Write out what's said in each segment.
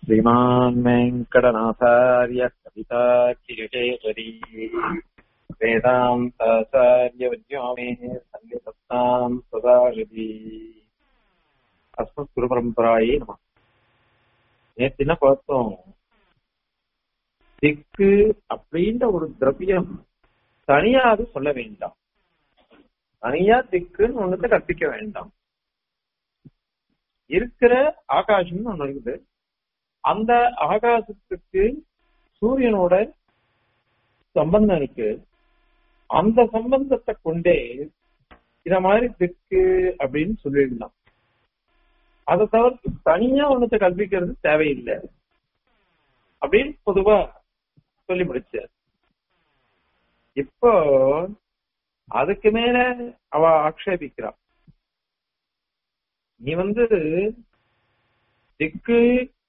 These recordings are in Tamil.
श्रीमान् वेङ्कटनाथार्य कविताकिरिटेश्वरी वेदान्ताचार्यवज्ञामे सन्निधत्ताम् सदाशिवी அஸ்மத் குருபரம்பராயே நம நேற்று என்ன பார்த்தோம் திக்கு அப்படின்ற ஒரு திரவியம் தனியா அது சொல்ல வேண்டாம் தனியா திக்குன்னு ஒண்ணுத்த கற்பிக்க வேண்டாம் இருக்கிற ஆகாசம்னு ஒண்ணு இருக்குது அந்த ஆகாசத்துக்கு சூரியனோட சம்பந்தம் இருக்கு அந்த சம்பந்தத்தை கொண்டே இத மாதிரி திக்கு அப்படின்னு சொல்லிடலாம் அதை தவிர்த்து தனியா ஒண்ணத்தை கல்பிக்கிறது தேவையில்லை அப்படின்னு பொதுவா சொல்லி முடிச்சார் இப்போ அதுக்கு மேல அவ ஆக்ஷேபிக்கிறான் நீ வந்து திக்கு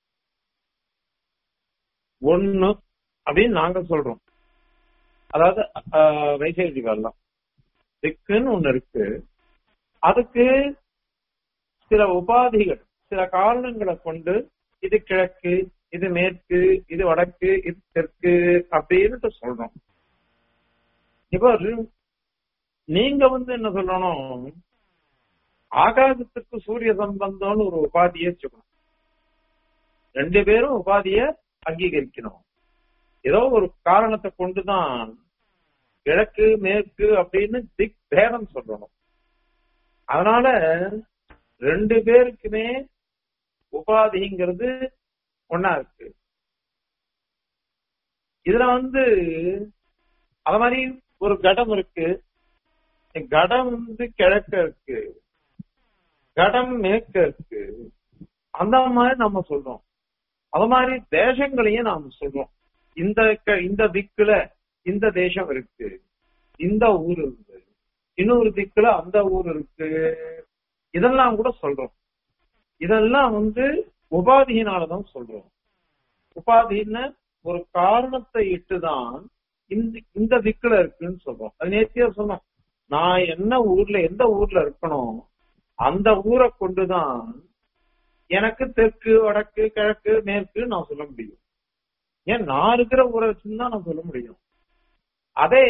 ஒண்ணு அப்படின்னு நாங்க சொல்றோம் அதாவது வைசேகி வரலாம் திக்குன்னு ஒண்ணு இருக்கு அதுக்கு சில உபாதிகள் சில காரணங்களை கொண்டு இது கிழக்கு இது மேற்கு இது வடக்கு இது தெற்கு அப்படின்னு சொல்றோம் இப்போ நீங்க வந்து என்ன சொல்லணும் ஆகாசத்துக்கு சூரிய சம்பந்தம்னு ஒரு உபாதியை வச்சுக்கணும் ரெண்டு பேரும் உபாதிய அங்கீகரிக்கணும் ஏதோ ஒரு காரணத்தை கொண்டுதான் கிழக்கு மேற்கு அப்படின்னு திக் பேதம் சொல்லணும் அதனால ரெண்டு பேருக்குமே உபாதிங்கிறது ஒன்னா இருக்கு இதுல வந்து அத மாதிரி ஒரு கடம் இருக்கு கடம் வந்து கிழக்க இருக்கு கடம் மேற்க இருக்கு அந்த மாதிரி நம்ம சொல்றோம் அது மாதிரி தேசங்களையும் நாம சொல்றோம் இந்த இந்த திக்குல இந்த தேசம் இருக்கு இந்த ஊர் இருக்கு இன்னொரு திக்குல அந்த ஊர் இருக்கு இதெல்லாம் கூட சொல்றோம் இதெல்லாம் வந்து உபாதியினாலதான் சொல்றோம் உபாதின்னு ஒரு காரணத்தை இட்டுதான் இந்த இந்த திக்குல இருக்குன்னு சொல்றோம் அது நேர்த்தியா சொன்னோம் நான் என்ன ஊர்ல எந்த ஊர்ல இருக்கணும் அந்த ஊரை கொண்டுதான் எனக்கு தெற்கு வடக்கு கிழக்கு மேற்கு நான் சொல்ல முடியும் ஏன் நான் இருக்கிற ஊரை வச்சுதான் நான் சொல்ல முடியும் அதே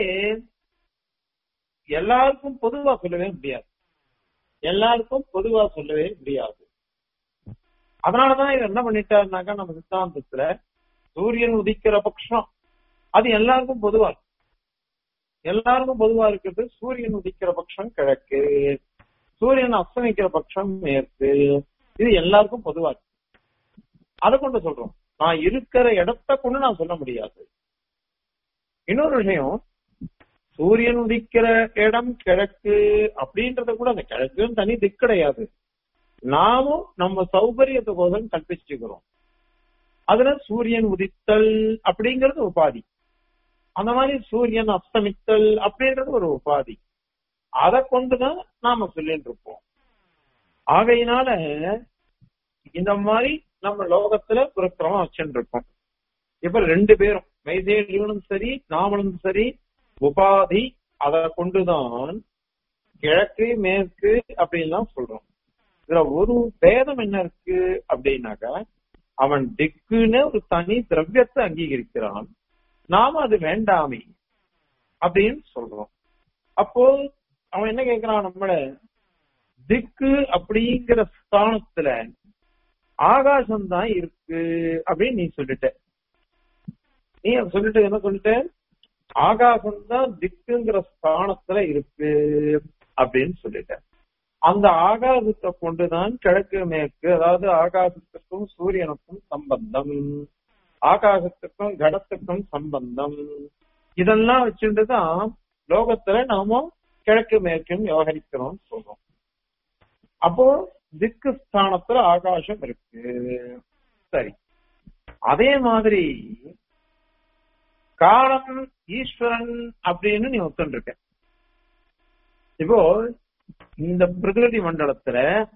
எல்லாருக்கும் பொதுவா சொல்லவே முடியாது எல்லாருக்கும் பொதுவா சொல்லவே முடியாது அதனாலதான் இவர் என்ன பண்ணிட்டாருனாக்கா நம்ம சித்தாந்தத்துல சூரியன் உதிக்கிற பட்சம் அது எல்லாருக்கும் பொதுவா இருக்கு எல்லாருக்கும் பொதுவா இருக்கிறது சூரியன் உதிக்கிற பட்சம் கிழக்கு சூரியன் அஸ்தமிக்கிற பட்சம் மேற்கு இது எல்லாருக்கும் பொதுவா இருக்கு அதை கொண்டு சொல்றோம் நான் இருக்கிற இடத்த கொண்டு நான் சொல்ல முடியாது இன்னொரு விஷயம் சூரியன் உதிக்கிற இடம் கிழக்கு அப்படின்றத கூட அந்த கிழக்குன்னு தனி திக் கிடையாது நாமும் நம்ம சௌகரியத்துக்கோசம் கற்பிச்சுக்கிறோம் அதுல சூரியன் உதித்தல் அப்படிங்கிறது உபாதி அந்த மாதிரி சூரியன் அஸ்தமித்தல் அப்படின்றது ஒரு உபாதி அதை கொண்டுதான் நாம சொல்லிட்டு இருப்போம் ஆகையினால இந்த மாதிரி நம்ம லோகத்துல ஒரு கிரமம் வச்சுட்டு இருக்கோம் இப்ப ரெண்டு பேரும் மைதேலியனும் சரி நாமளும் சரி உபாதி அதை கொண்டுதான் கிழக்கு மேற்கு அப்படின்லாம் சொல்றோம் இதுல ஒரு பேதம் என்ன இருக்கு அப்படின்னாக்கா அவன் திக்குன்னு ஒரு தனி திரவியத்தை அங்கீகரிக்கிறான் நாம அது வேண்டாமே அப்படின்னு சொல்றோம் அப்போ அவன் என்ன கேட்கிறான் நம்மள திக்கு அப்படிங்கிற ஸ்தானத்துல ஆகாசம் தான் இருக்கு அப்படின்னு நீ சொல்லிட்ட நீ சொல்லிட்டு என்ன சொல்லிட்ட ஆகாசம் தான் திக்குங்கிற ஸ்தானத்துல இருக்கு அப்படின்னு சொல்லிட்ட அந்த ஆகாசத்தை கொண்டுதான் கிழக்கு மேற்கு அதாவது ஆகாசத்துக்கும் சூரியனுக்கும் சம்பந்தம் ஆகாசத்துக்கும் கடத்துக்கும் சம்பந்தம் இதெல்லாம் வச்சுட்டு தான் லோகத்துல நாம கிழக்கு மேற்கும் விவகரிக்கிறோம் சொல்றோம் அப்போ திக்கு ஸ்தானத்துல ஆகாசம் இருக்கு சரி அதே மாதிரி காலம் ஈஸ்வரன் அப்படின்னு நீ ஒத்துருக்க இப்போ இந்த பிரகிருதி மண்டலத்துல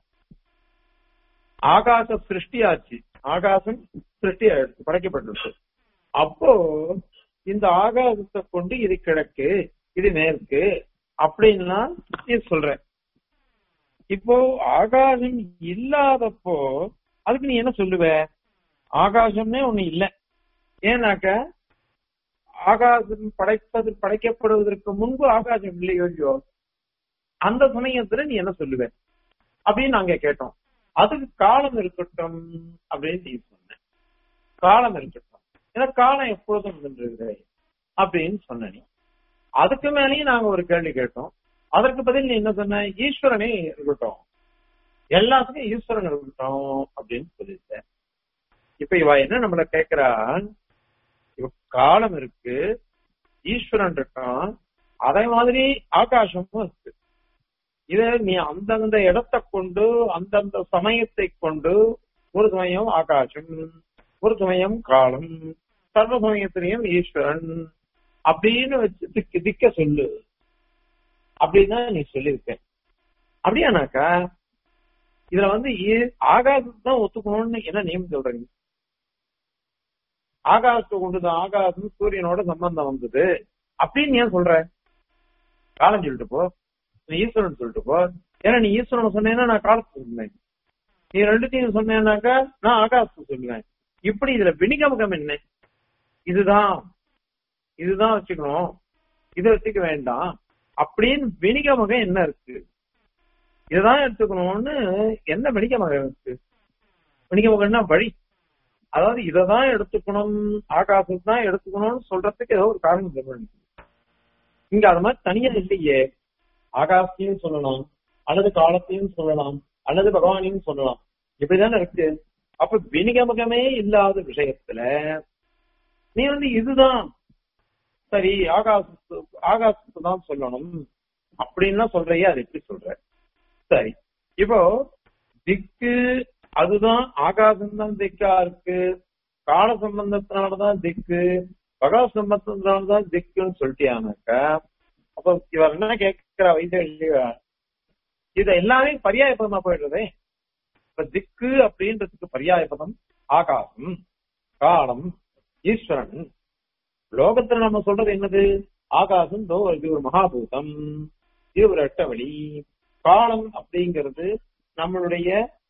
ஆகாச சிருஷ்டி ஆச்சு ஆகாசம் சிருஷ்டி ஆயிடுச்சு படைக்கப்பட்டிருக்கு அப்போ இந்த ஆகாசத்தை கொண்டு இது கிழக்கு இது மேற்கு அப்படின்னா நீ சொல்ற இப்போ ஆகாசம் இல்லாதப்போ அதுக்கு நீ என்ன சொல்லுவ ஆகாசம்னே ஒண்ணு இல்லை ஏன்னாக்க ஆகாசம் படைப்பது படைக்கப்படுவதற்கு முன்பு ஆகாசம் இல்லையோ இல்லையோ அந்த சமயத்துல நீ என்ன சொல்லுவ அப்படின்னு நாங்க கேட்டோம் அதுக்கு காலம் இருக்கட்டும் அப்படின்னு நீ சொன்ன காலம் இருக்கட்டும் ஏன்னா காலம் எப்பொழுதும் இருந்திருக்குது அப்படின்னு சொன்ன நீ அதுக்கு மேலேயும் நாங்க ஒரு கேள்வி கேட்டோம் அதற்கு பதில் நீ என்ன சொன்ன ஈஸ்வரனே இருக்கட்டும் எல்லாத்துக்கும் ஈஸ்வரன் இருக்கட்டும் அப்படின்னு சொல்லிட்ட இப்ப இவ என்ன நம்மள கேக்குறான் இப்ப காலம் இருக்கு ஈஸ்வரன் இருக்கான் அதே மாதிரி ஆகாசமும் இருக்கு இத நீ அந்தந்த இடத்தை கொண்டு அந்தந்த சமயத்தை கொண்டு ஒரு சமயம் ஆகாசம் ஒரு சமயம் காலம் சர்வ சமயத்திலையும் ஈஸ்வரன் அப்படின்னு வச்சு திக்க திக்க சொல்லு அப்படின்னு நீ சொல்லியிருக்க அப்படியானாக்கா இதுல வந்து ஆகாசத்தை தான் ஒத்துக்கணும்னு என்ன நியமம் சொல்றீங்க ஆகாசத்தை கொண்டுதான் ஆகாசம் சூரியனோட சம்பந்தம் வந்தது அப்படின்னு ஏன் சொல்ற காலம் சொல்லிட்டு போ நீ ஈஸ்வரன் சொல்லிட்டு போ ஏன்னா நீ ஈஸ்வரன் சொன்னேன்னா நான் காலத்தை சொல்லுவேன் நீ ரெண்டுத்தையும் சொன்னேன்னாக்கா நான் ஆகாசத்தை சொல்லுவேன் இப்படி இதுல வினிகமுகம் என்ன இதுதான் இதுதான் வச்சுக்கணும் இதை வச்சுக்க வேண்டாம் அப்படின்னு வினிகமுகம் என்ன இருக்கு இதுதான் எடுத்துக்கணும்னு என்ன வினிகமுகம் இருக்கு வினிகமுகம்னா வழி அதாவது இததான் எடுத்துக்கணும் ஆகாசத்தை தான் எடுத்துக்கணும்னு சொல்றதுக்கு ஏதோ ஒரு காரணம் சொல்லணும் இங்க அது மாதிரி தனியா இல்லையே ஆகாசத்தையும் சொல்லலாம் அல்லது காலத்தையும் சொல்லலாம் அல்லது பகவானையும் சொல்லலாம் இப்படிதானே இருக்கு அப்ப வினிகமகமே இல்லாத விஷயத்துல நீ வந்து இதுதான் சரி ஆகாசத்து ஆகாசத்தை தான் சொல்லணும் அப்படின்னு சொல்றையே அது எப்படி சொல்ற சரி இப்போ திக்கு அதுதான் ஆகாசம் தான் திக்கா இருக்கு கால சம்பந்தத்தினாலதான் திக்கு பகவ சம்பந்தத்தினாலதான் திக்குன்னு சொல்லிட்டியானாக்கா அப்ப இவர் என்ன கேட்கிற வயசு இல்லையா இது எல்லாமே பரியாய பதமா போயிடுறதே இப்ப திக்கு அப்படின்றதுக்கு பரியாய பதம் ஆகாசம் காலம் ஈஸ்வரன் லோகத்துல நம்ம சொல்றது என்னது ஆகாசம் தோ இது ஒரு மகாபூதம் இது ஒரு அட்டவழி காலம் அப்படிங்கிறது நம்மளுடைய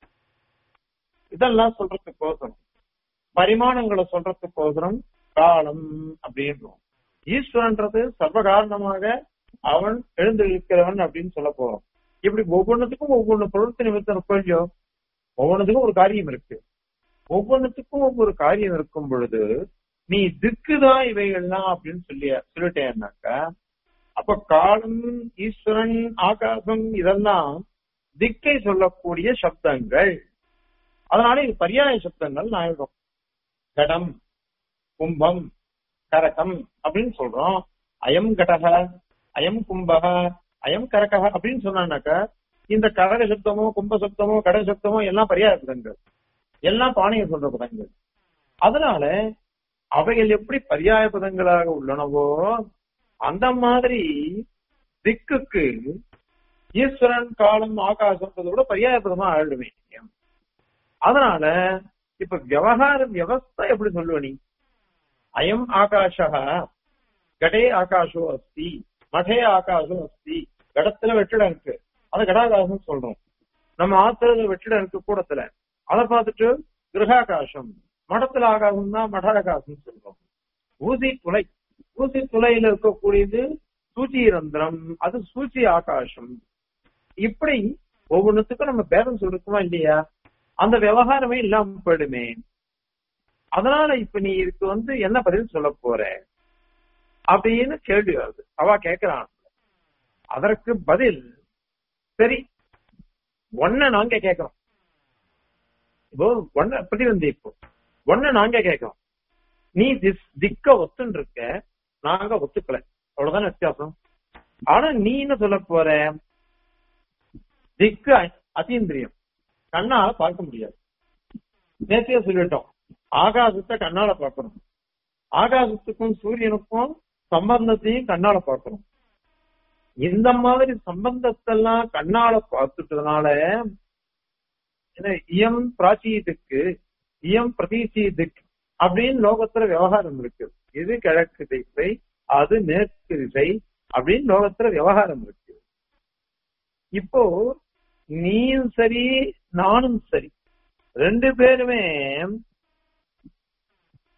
இதெல்லாம் சொல்றதுக்கோசரம் பரிமாணங்களை சொல்றதுக்கோசரம் காலம் அப்படின்றோம் ஈஸ்வரன்றது சர்வ காரணமாக அவன் எழுந்திருக்கிறவன் அப்படின்னு சொல்ல போறோம் இப்படி ஒவ்வொன்றுத்துக்கும் ஒவ்வொன்று பொருள் நிமித்தம் கொஞ்சோ ஒவ்வொன்றுத்துக்கும் ஒரு காரியம் இருக்கு ஒவ்வொன்றுத்துக்கும் ஒவ்வொரு காரியம் இருக்கும் பொழுது நீ திக்குதான் இவைகள்லாம் அப்படின்னு சொல்லி சொல்லிட்டேன்னாக்கா அப்ப காலம் ஈஸ்வரன் ஆகாசம் இதெல்லாம் திக்கை சொல்லக்கூடிய சப்தங்கள் அதனால இது பரியாய சப்தங்கள் ஆயிடும் கடம் கும்பம் கரகம் அப்படின்னு சொல்றோம் அயம் கடக அயம் கும்பக அயம் கரகக அப்படின்னு சொன்னாக்கா இந்த கடக சப்தமோ கும்ப சப்தமோ கடக சப்தமோ எல்லாம் பரியாய பதங்கள் எல்லாம் பானையை சொல்ற பதங்கள் அதனால அவைகள் எப்படி பரியாய பதங்களாக உள்ளனவோ அந்த மாதிரி திக்குக்கு ஈஸ்வரன் காலம் ஆகாசம் கூட பரியாய பதமா ஆயிடுமே அதனால இப்ப விவகார வியவஸ்தா எப்படி சொல்லுவ நீ அயம் ஆகாஷா கடே ஆகாஷோ அஸ்தி மடே ஆகாஷோ அஸ்தி கடத்துல வெற்றிடம் இருக்கு அது கடாகாசம் சொல்றோம் நம்ம ஆத்திரத்துல வெற்றிடம் இருக்கு கூடத்துல அதை பார்த்துட்டு கிரகாகாசம் மடத்துல ஆகாசம் தான் மடாகாசம் சொல்றோம் ஊசி துளை ஊசி துளையில இருக்கக்கூடியது சூச்சி ரந்திரம் அது சூச்சி ஆகாசம் இப்படி ஒவ்வொன்றுத்துக்கும் நம்ம பேரம் சொல்லிருக்கோமா இல்லையா அந்த விவகாரமே இல்லாம போயிடுமே அதனால இப்ப நீ இதுக்கு வந்து என்ன பதில் சொல்ல போற அப்படின்னு கேள்வி வருது அவ கேக்குறான் அதற்கு பதில் சரி ஒன்ன நாங்க கேட்கிறோம் இப்போ ஒன்ன பத்தி வந்து இப்போ ஒன்ன நாங்க கேட்கிறோம் நீ திஸ் திக்க ஒத்துன்னு இருக்க நாங்க ஒத்துக்கல அவ்வளவுதானே வித்தியாசம் ஆனா நீ என்ன சொல்ல போற திக்கு அத்தீந்திரியம் கண்ணால பார்க்க முடியாது நேற்றைய சொல்லிட்டோம் ஆகாசத்தை கண்ணால பார்க்கணும் ஆகாசத்துக்கும் சூரியனுக்கும் சம்பந்தத்தையும் கண்ணால பார்க்கணும் இந்த மாதிரி சம்பந்தத்தெல்லாம் கண்ணால பார்த்துட்டதுனால இயம் பிராச்சீதுக்கு இயம் பிரதீசீதுக்கு அப்படின்னு லோகத்துல விவகாரம் இருக்கு இது கிழக்கு திசை அது மேற்கு திசை அப்படின்னு லோகத்துல விவகாரம் இருக்கு இப்போ நீயும் சரி நானும் சரி ரெண்டு பேருமே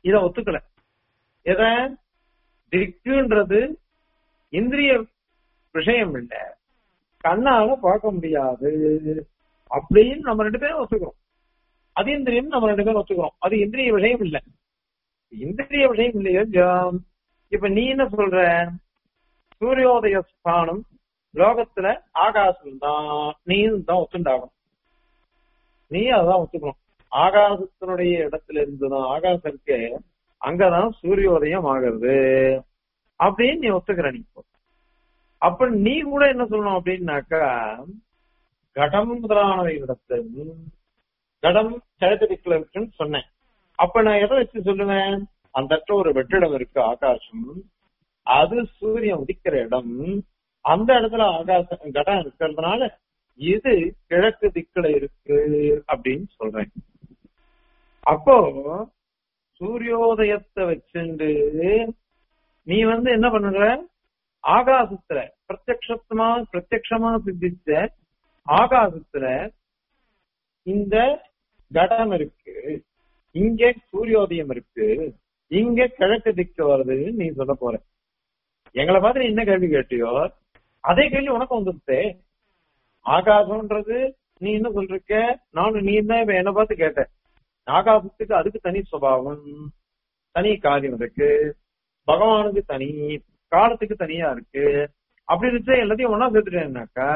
இத ஒத்துக்கல எத திக்குன்றது இந்திரிய விஷயம் இல்ல கண்ணால பார்க்க முடியாது அப்படின்னு நம்ம ரெண்டு பேரும் ஒத்துக்கிறோம் அது இந்திரியம் நம்ம ரெண்டு பேரும் ஒத்துக்கிறோம் அது இந்திரிய விஷயம் இல்ல இந்திரிய விஷயம் இல்லையோ ஜாம். இப்ப நீ என்ன சொல்ற சூரியோதய ஸ்தானம் லோகத்துல ஆகாசம் தான் நீயும் தான் ஒத்துண்டாகணும் நீ அதான் ஒத்துக்கணும் ஆகாசத்தினுடைய இடத்துல இருந்துதான் ஆகாசம் இருக்கு அங்கதான் சூரியோதயம் ஆகிறது அப்படின்னு நீ ஒத்துக்கிற நீ இப்போ. அப்ப நீ கூட என்ன சொல்லணும் அப்படின்னாக்கா கடம் முதலானவை இடத்துல கடம் கிழக்கு திக்குல இருக்குன்னு சொன்னேன் அப்ப நான் எதை வச்சு சொல்லுவேன் அந்த இடத்துல ஒரு வெற்றிடம் இருக்கு ஆகாசம் அது சூரியன் உதிக்கிற இடம் அந்த இடத்துல ஆகாசம் கடம் இருக்கிறதுனால இது கிழக்கு திக்குல இருக்கு அப்படின்னு சொல்றேன் அப்போ சூரியோதயத்தை வச்சுண்டு நீ வந்து என்ன பண்ணுற ஆகாசத்துல பிரத்யக்ஷமா பிரத்யக்ஷமா சித்திச்ச ஆகாசத்துல இந்த கடம் இருக்கு இங்க சூரியோதயம் இருக்கு இங்க கிழக்கு திக்கு வருதுன்னு நீ சொல்ல போற எங்களை பார்த்து நீ என்ன கேள்வி கேட்டியோ அதே கேள்வி உனக்கு வந்துருச்சே ஆகாசம்ன்றது நீ என்ன சொல்றிருக்க நானும் நீ தான் இப்ப என்ன பார்த்து கேட்ட ஆகாசத்துக்கு அதுக்கு தனி சுபாவம் தனி காரியம் இருக்கு பகவானுக்கு தனி காலத்துக்கு தனியா இருக்கு அப்படி இருந்துச்சு எல்லாத்தையும் ஒன்னா சேர்த்துட்டேன்னாக்கா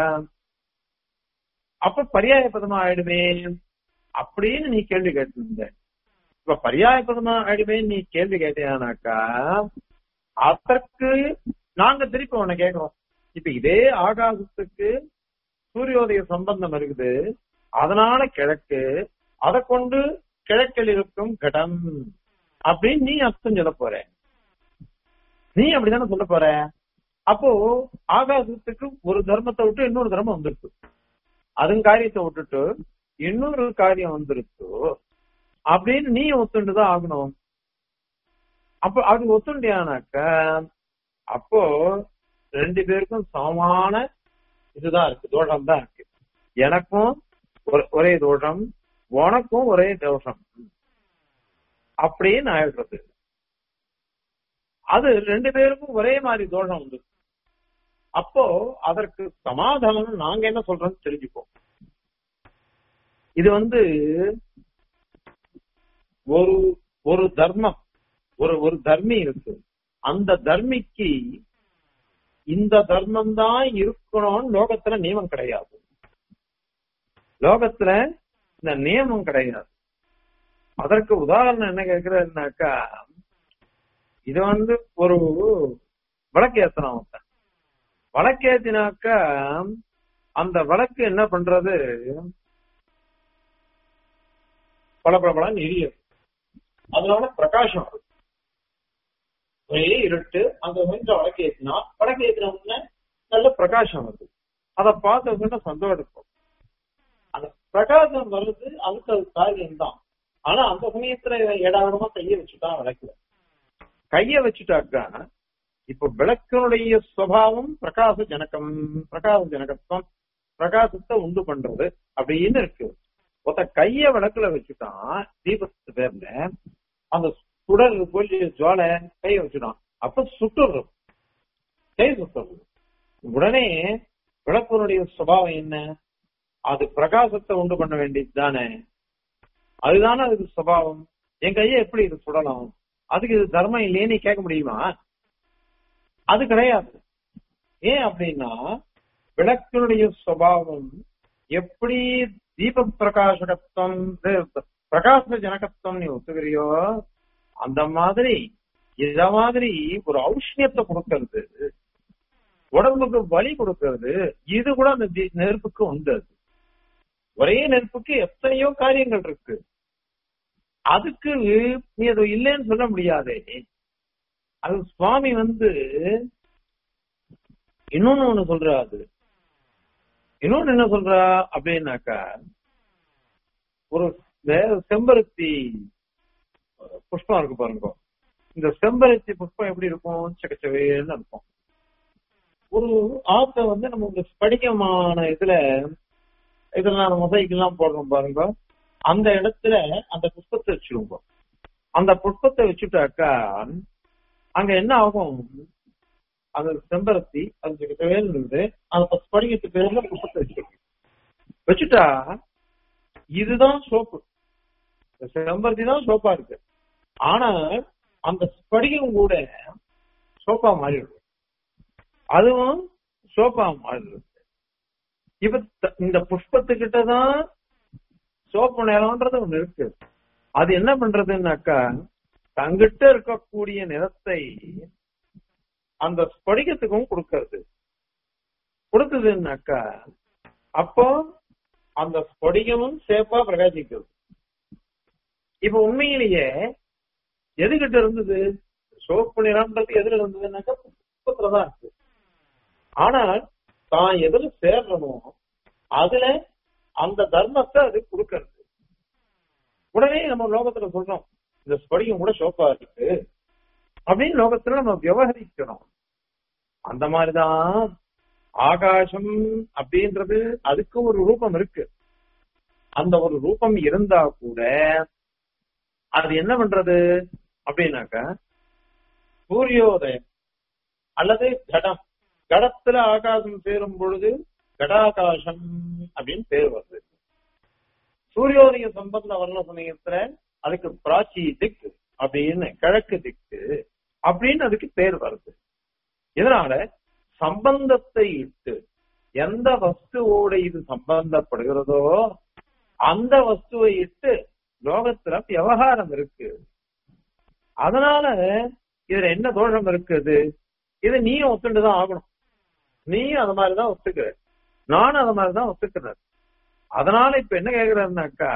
அப்ப பரியாய பதமா ஆயிடுமே அப்படின்னு நீ கேள்வி கேட்டிருந்த இப்ப பரியாய பதமா ஆயிடுமே நீ கேள்வி கேட்டியானாக்கா அதற்கு நாங்க திருப்பி உன்னை கேட்கிறோம் இப்ப இதே ஆகாசத்துக்கு சூரியோதய சம்பந்தம் இருக்குது அதனால கிழக்கு அதை கொண்டு கிழக்கில் இருக்கும் கடம் அப்படின்னு நீ அர்த்தம் சொல்ல போற நீ அப்படித்தானே சொல்ல போற அப்போ ஆகாசத்துக்கு ஒரு தர்மத்தை விட்டு இன்னொரு தர்மம் வந்துருக்கு அதன் காரியத்தை விட்டுட்டு இன்னொரு காரியம் வந்துருச்சு அப்படின்னு நீ ஒத்துண்டுதான் ஆகணும் அப்போ அது ஒத்துண்டியானாக்க அப்போ ரெண்டு பேருக்கும் சமமான இதுதான் இருக்கு தோஷம் தான் இருக்கு எனக்கும் ஒரு- ஒரே தோஷம் உனக்கும் ஒரே தோஷம் அப்படின்னு ஆயிடுறது அது ரெண்டு பேருக்கும் ஒரே மாதிரி தோஷம் வந்து அப்போ அதற்கு சமாதானம் நாங்க என்ன சொல்றோம்னு தெரிஞ்சுப்போம் இது வந்து ஒரு ஒரு தர்மம் ஒரு ஒரு தர்மி இருக்கு அந்த தர்மிக்கு இந்த தர்மம் தான் இருக்கணும்னு லோகத்துல நியமம் கிடையாது லோகத்துல இந்த நியமம் கிடையாது அதற்கு உதாரணம் என்ன கேக்குறதுனாக்கா இது வந்து ஒரு விளக்கு ஏத்தணும் ஒருத்தன் விளக்கு ஏத்தினாக்கா அந்த விளக்கு என்ன பண்றது பல பல பலன்னு எரியும் அதனால பிரகாசம் வரும். ஒரே இருட்டு அந்த கொஞ்சம் விளக்கு ஏத்தினா விளக்கு ஏத்தின உடனே நல்ல பிரகாசம் வருது அதை பார்த்த உடனே சந்தோஷம் இருக்கும் அந்த பிரகாசம் வருது அதுக்கு அது காரியம் தான் ஆனா அந்த சமயத்துல ஏடாவிடமா கைய வச்சுட்டான் விளக்குல கைய வச்சுட்டாக்கா இப்ப விளக்கினுடைய சுவாவம் பிரகாச ஜனகம் பிரகாச ஜனகத்துவம் பிரகாசத்தை உண்டு பண்றது அப்படின்னு இருக்கு ஒருத்த கைய விளக்குல வச்சுட்டான் தீபத்து பேர்ல அந்த சுடர் போய் ஜுவாலை கைய வச்சுட்டான் அப்ப சுட்டுறது கை சுட்டுறது உடனே விளக்கினுடைய சுபாவம் என்ன அது பிரகாசத்தை உண்டு பண்ண வேண்டியது தானே அதுதானே அதுக்கு சுபாவம் என் கையை எப்படி இது சுடலாம் அதுக்கு இது தர்மம் இல்லையே கேட்க முடியுமா அது கிடையாது ஏன் அப்படின்னா விளக்கினுடைய சுபாவம் எப்படி தீப பிரகாசகத்துவம் இது பிரகாச ஜனகத்துவம் நீ ஒத்துக்கிறியோ அந்த மாதிரி இத மாதிரி ஒரு ஔஷ்ணியத்தை கொடுக்கறது உடம்புக்கு வலி கொடுக்கறது இது கூட அந்த தி- நெருப்புக்கு உண்டு அது. ஒரே நெருப்புக்கு எத்தனையோ காரியங்கள் இருக்கு அதுக்கு நீ அது இல்லைன்னு சொல்ல முடியாதே அது சுவாமி வந்து இன்னொன்னு ஒண்ணு சொல்றா அது இன்னொன்னு என்ன சொல்றா அப்படின்னாக்கா ஒரு வே- செம்பருத்தி புஷ்பம் இருக்கு பாருங்க இந்த செம்பருத்தி புஷ்பம் எப்படி இருக்கும் சக்கச்சவேன்னு இருக்கும் ஒரு ஆத்த வந்து நம்ம இந்த ஸ்படிகமான இதுல இதெல்லாம் மொசைக்கெல்லாம் போடுறோம் பாருங்க அந்த இடத்துல அந்த புஷ்பத்தை வச்சிருவோம் அந்த புஷ்பத்தை வச்சுட்டாக்கா அங்க என்ன ஆகும் அந்த செம்பருத்தி அதுக்கு தேவையிருந்து அந்த ஸ்படிகத்து பேர்ல புஷ்பத்தை வச்சிருக்கு வச்சுட்டா இதுதான் சோப்பு செம்பருத்தி தான் சோப்பா இருக்கு ஆனா அந்த ஸ்படிகம் கூட சோப்பா மாறிடுது அதுவும் சோப்பா மாறிடுது இப்ப த- இந்த புஷ்பத்துக்கிட்ட தான் சோப்பு நிறம்ன்றது ஒண்ணு இருக்கு அது என்ன பண்றதுன்னாக்கா தங்கிட்ட இருக்கக்கூடிய நிறத்தை அந்த ஸ்படிகத்துக்கும் கொடுக்கறது கொடுத்ததுன்னாக்கா அப்போ அந்த ஸ்படிகமும் சேப்பா பிரகாசிக்கிறது இப்ப உண்மையிலேயே எதுகிட்ட இருந்தது சோப்பு நிறம்ன்றது எதுல இருந்ததுன்னாக்கா புஷ்பத்துலதான் இருக்கு ஆனால் தான் எதுல சேர்றனோ அதுல அந்த தர்மத்தை அது கொடுக்கறது உடனே நம்ம லோகத்துல சொல்றோம் இந்த ஸ்படிகம் கூட சோப்பா இருக்கு அப்படின்னு லோகத்துல நம்ம விவகரிக்கணும் அந்த மாதிரிதான் ஆகாசம் அப்படின்றது அதுக்கு ஒரு ரூபம் இருக்கு அந்த ஒரு ரூபம் இருந்தா கூட அது என்ன பண்றது அப்படின்னாக்கா சூரியோதயம் அல்லது கடம் கடத்துல ஆகாசம் சேரும் பொழுது கடாகாசம் அப்படின்னு பேர் வருது சூரியோதய சம்பந்த வர்ண சமயத்துல அதுக்கு பிராச்சி திக்கு அப்படின்னு கிழக்கு திக்கு அப்படின்னு அதுக்கு பேர் வருது இதனால சம்பந்தத்தை இட்டு எந்த வஸ்துவோட இது சம்பந்தப்படுகிறதோ அந்த வஸ்துவை இட்டு லோகத்துல விவகாரம் இருக்கு அதனால இதுல என்ன தோஷம் இருக்குது இது நீயும் ஒத்துண்டுதான் ஆகணும் நீயும் அது மாதிரிதான் ஒத்துக்கிற நானும் அது மாதிரிதான் ஒத்துக்கிறேன் அதனால இப்ப என்ன கேக்குறாருனாக்கா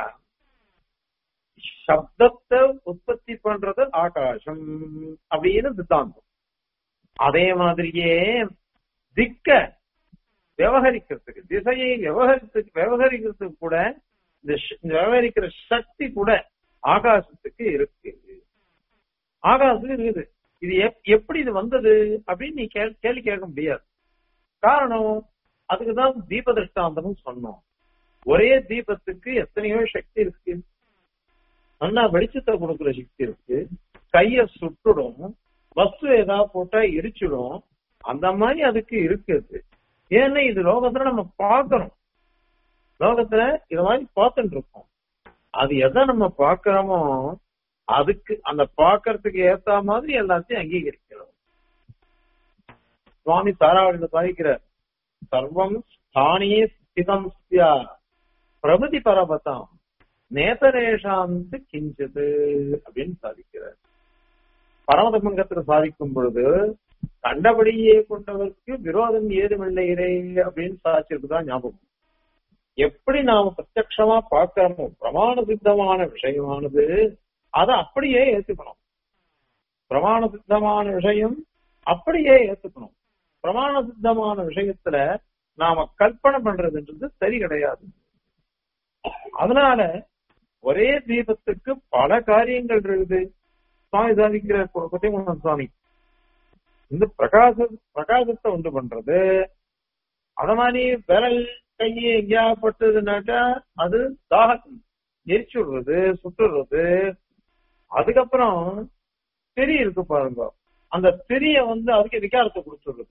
சப்தத்தை உற்பத்தி பண்றது ஆகாசம் அப்படின்னு சித்தாந்தம் அதே மாதிரியே திக்க விவகரிக்கிறதுக்கு திசையை விவகரித்து விவகரிக்கிறதுக்கு கூட இந்த ஷ- இந்த விவகரிக்கிற சக்தி கூட ஆகாசத்துக்கு இருக்கு ஆகாசத்துக்கு இருக்குது இது எப்- எப்படி இது வந்தது அப்படின்னு நீ கே- கேள்வி கேட்க முடியாது காரணம் அதுக்குதான் தீப திருஷ்டாந்தம் சொன்னோம் ஒரே தீபத்துக்கு எத்தனையோ சக்தி இருக்கு நல்லா வெளிச்சத்தை கொடுக்கிற சக்தி இருக்கு கைய சுட்டுடும் வஸ்து ஏதாவது போட்டா எரிச்சிடும் அந்த மாதிரி அதுக்கு இருக்குது ஏன்னா இது லோகத்துல நம்ம பார்க்கிறோம் லோகத்துல இது மாதிரி பார்த்துட்டு இருக்கோம் அது எதை நம்ம பார்க்கிறோமோ அதுக்கு அந்த பார்க்கறதுக்கு ஏத்த மாதிரி எல்லாத்தையும் அங்கீகரிக்கிறோம் சுவாமி தாராவளியில சாதிக்கிறார் சர்வம் ஸ்தானியே ஸ்திதம் ஸ்தியா பிரபதி பரபதம் நேதரேஷாந்து கிஞ்சது அப்படின்னு சாதிக்கிறார் பரமதமங்கத்துல சாதிக்கும் பொழுது கண்டபடியே கொண்டவருக்கு விரோதம் ஏதுமில்லையே அப்படின்னு சாதிச்சிருக்குதான் ஞாபகம் எப்படி நாம பிரத்யக்ஷமா பார்க்கிறோமோ பிரமாண சித்தமான விஷயமானது அதை அப்படியே ஏத்துக்கணும் பிரமாண சித்தமான விஷயம் அப்படியே ஏத்துக்கணும் பிரமாண சித்தமான விஷயத்துல நாம கல்பனை பண்றதுன்றது சரி கிடையாது அதனால ஒரே தீபத்துக்கு பல காரியங்கள் இருக்குது சுவாமி சாதிக்கிற கொத்தியமங்கலம் சுவாமி இந்த பிரகாச பிரகாசத்தை உண்டு பண்றது அத மாதிரி விரல் கையை எங்கேயா பட்டதுனாக்கா அது தாகம் எரிச்சு விடுறது சுட்டுறது அதுக்கப்புறம் திரி இருக்கு பாருங்க அந்த திரிய வந்து அதுக்கு விகாரத்தை கொடுத்துடுறது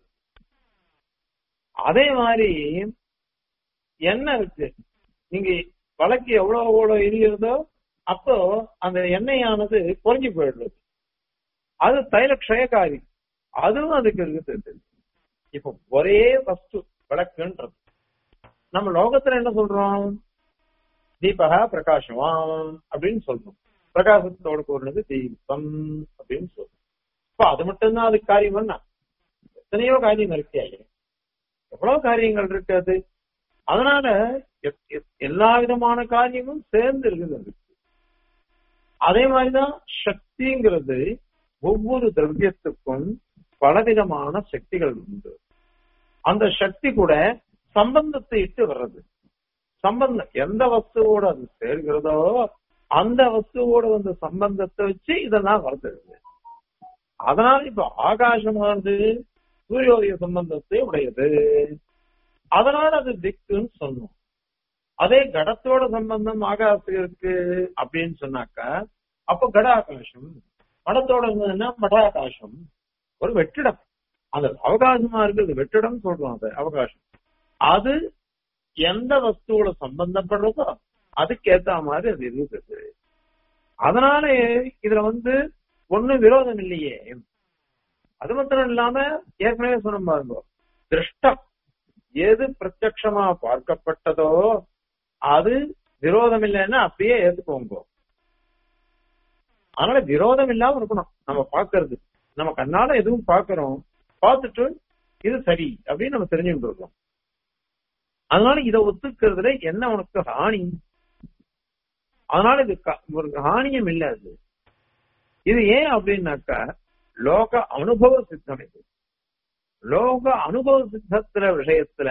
அதே மாதிரி எண்ணெய் இருக்கு நீங்க வழக்கு எவ்வளவு எவ்வளவு எரியுறதோ அப்போ அந்த எண்ணெயானது குறைஞ்சு போயிடுறது அது தைல க்ஷயக்காரி அதுவும் அதுக்கு இருக்குது இப்ப ஒரே வஸ்து விளக்குன்றது நம்ம லோகத்துல என்ன சொல்றோம் தீபகா பிரகாசவான் அப்படின்னு சொல்றோம் பிரகாசத்தோடு கூறினது தீபம் அப்படின்னு சொல்றோம் இப்ப அது மட்டும்தான் அதுக்கு காரியம் என்ன எத்தனையோ காரியம் இருக்கு ஐயா எவ்வளவு காரியங்கள் இருக்கு அது அதனால எத்- எத்- எல்லா விதமான காரியமும் சேர்ந்து இருக்குது அதுக்கு அதே மாதிரிதான் சக்திங்கிறது ஒவ்வொரு திரவியத்துக்கும் பலவிதமான சக்திகள் உண்டு அந்த சக்தி கூட சம்பந்தத்தை இட்டு வர்றது சம்பந்தம் எந்த வஸ்துவோட அது சேர்கிறதோ அந்த வஸ்துவோட வந்து சம்பந்தத்தை வச்சு இதெல்லாம் வருது அதனால இப்ப ஆகாசமானது சூரியோதய சம்பந்தத்தை உடையது அதனால அது திக்குன்னு சொன்னோம் அதே கடத்தோட சம்பந்தம் ஆகாசத்துக்கு இருக்கு அப்படின்னு சொன்னாக்கா அப்ப கடாகாசம் மடத்தோட இருந்ததுன்னா மடாகாசம் ஒரு வெற்றிடம் அந்த அவகாசமா இருக்கிறது வெற்றிடம் சொல்றோம் அது அவகாசம் அது எந்த வஸ்துவோட சம்பந்தப்படுறதோ அதுக்கு ஏத்த மாதிரி அது இருக்குது அதனால இதுல வந்து ஒண்ணு விரோதம் இல்லையே அது மாத்திரம் இல்லாம ஏற்கனவே சொன்ன பாருங்க திருஷ்டம் எது பிரத்யட்சமா பார்க்கப்பட்டதோ அது விரோதம் இல்லைன்னா அப்படியே ஏத்துக்கோங்க அதனால விரோதம் இல்லாம இருக்கணும் நம்ம பாக்குறது நம்ம கண்ணால எதுவும் பாக்குறோம் பார்த்துட்டு இது சரி அப்படின்னு நம்ம தெரிஞ்சுக்கிட்டு இருக்கோம் அதனால இதை ஒத்துக்கிறதுல என்ன உனக்கு ஹானி அதனால இது க- ஒரு ஹானியம் இல்ல அது இது ஏன் அப்படின்னாக்கா லோக அனுபவ சித்தம் இது லோக அனுபவ சித்தத்துல விஷயத்துல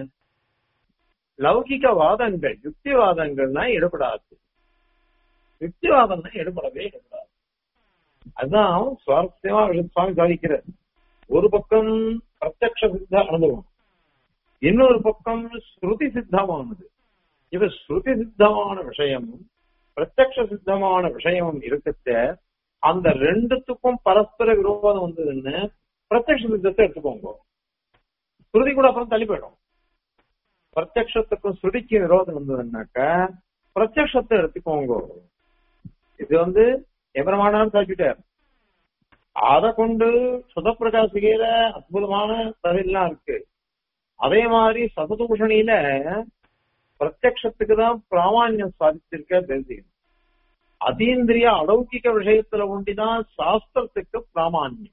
லௌகிக வாதங்கள் யுக்திவாதங்கள்லாம் எடுபடாது யுக்திவாதம்னா எடுபடவே எடுபடாது அதுதான் சுவாரஸ்யமா விஷயம் சுவாமி சாதிக்கிறார் ஒரு பக்கம் பிரத்யக்ஷ சித்த அனுபவம் இன்னொரு பக்கம் ஸ்ருதி சித்தமானது இது ஸ்ருதி சித்தமான விஷயம் பிரத்யக்ஷ சித்தமான விஷயம் இருக்கச்ச அந்த ரெண்டுத்துக்கும் பரஸ்பர விரோதம் வந்ததுன்னு பிரத்யக்ஷ சித்தத்தை எடுத்துக்கோங்க ஸ்ருதி கூட அப்புறம் தள்ளி போயிடும் பிரத்யக்ஷத்துக்கும் ஸ்ருதிக்கு விரோதம் வந்ததுன்னாக்க பிரத்யக்ஷத்தை எடுத்துக்கோங்க இது வந்து எபரமானார் சாப்பிட்டார் அதை கொண்டு சுதப்பிரகாசிகையில அற்புதமான பதிலாம் இருக்கு அதே மாதிரி சததூஷணியில பிரத்யக்ஷத்துக்கு தான் பிராமான்யம் சாதிச்சிருக்க தெரிஞ்சுக்கணும் அதீந்திரிய அலௌகிக விஷயத்துல ஒண்டிதான் சாஸ்திரத்துக்கு பிராமான்யம்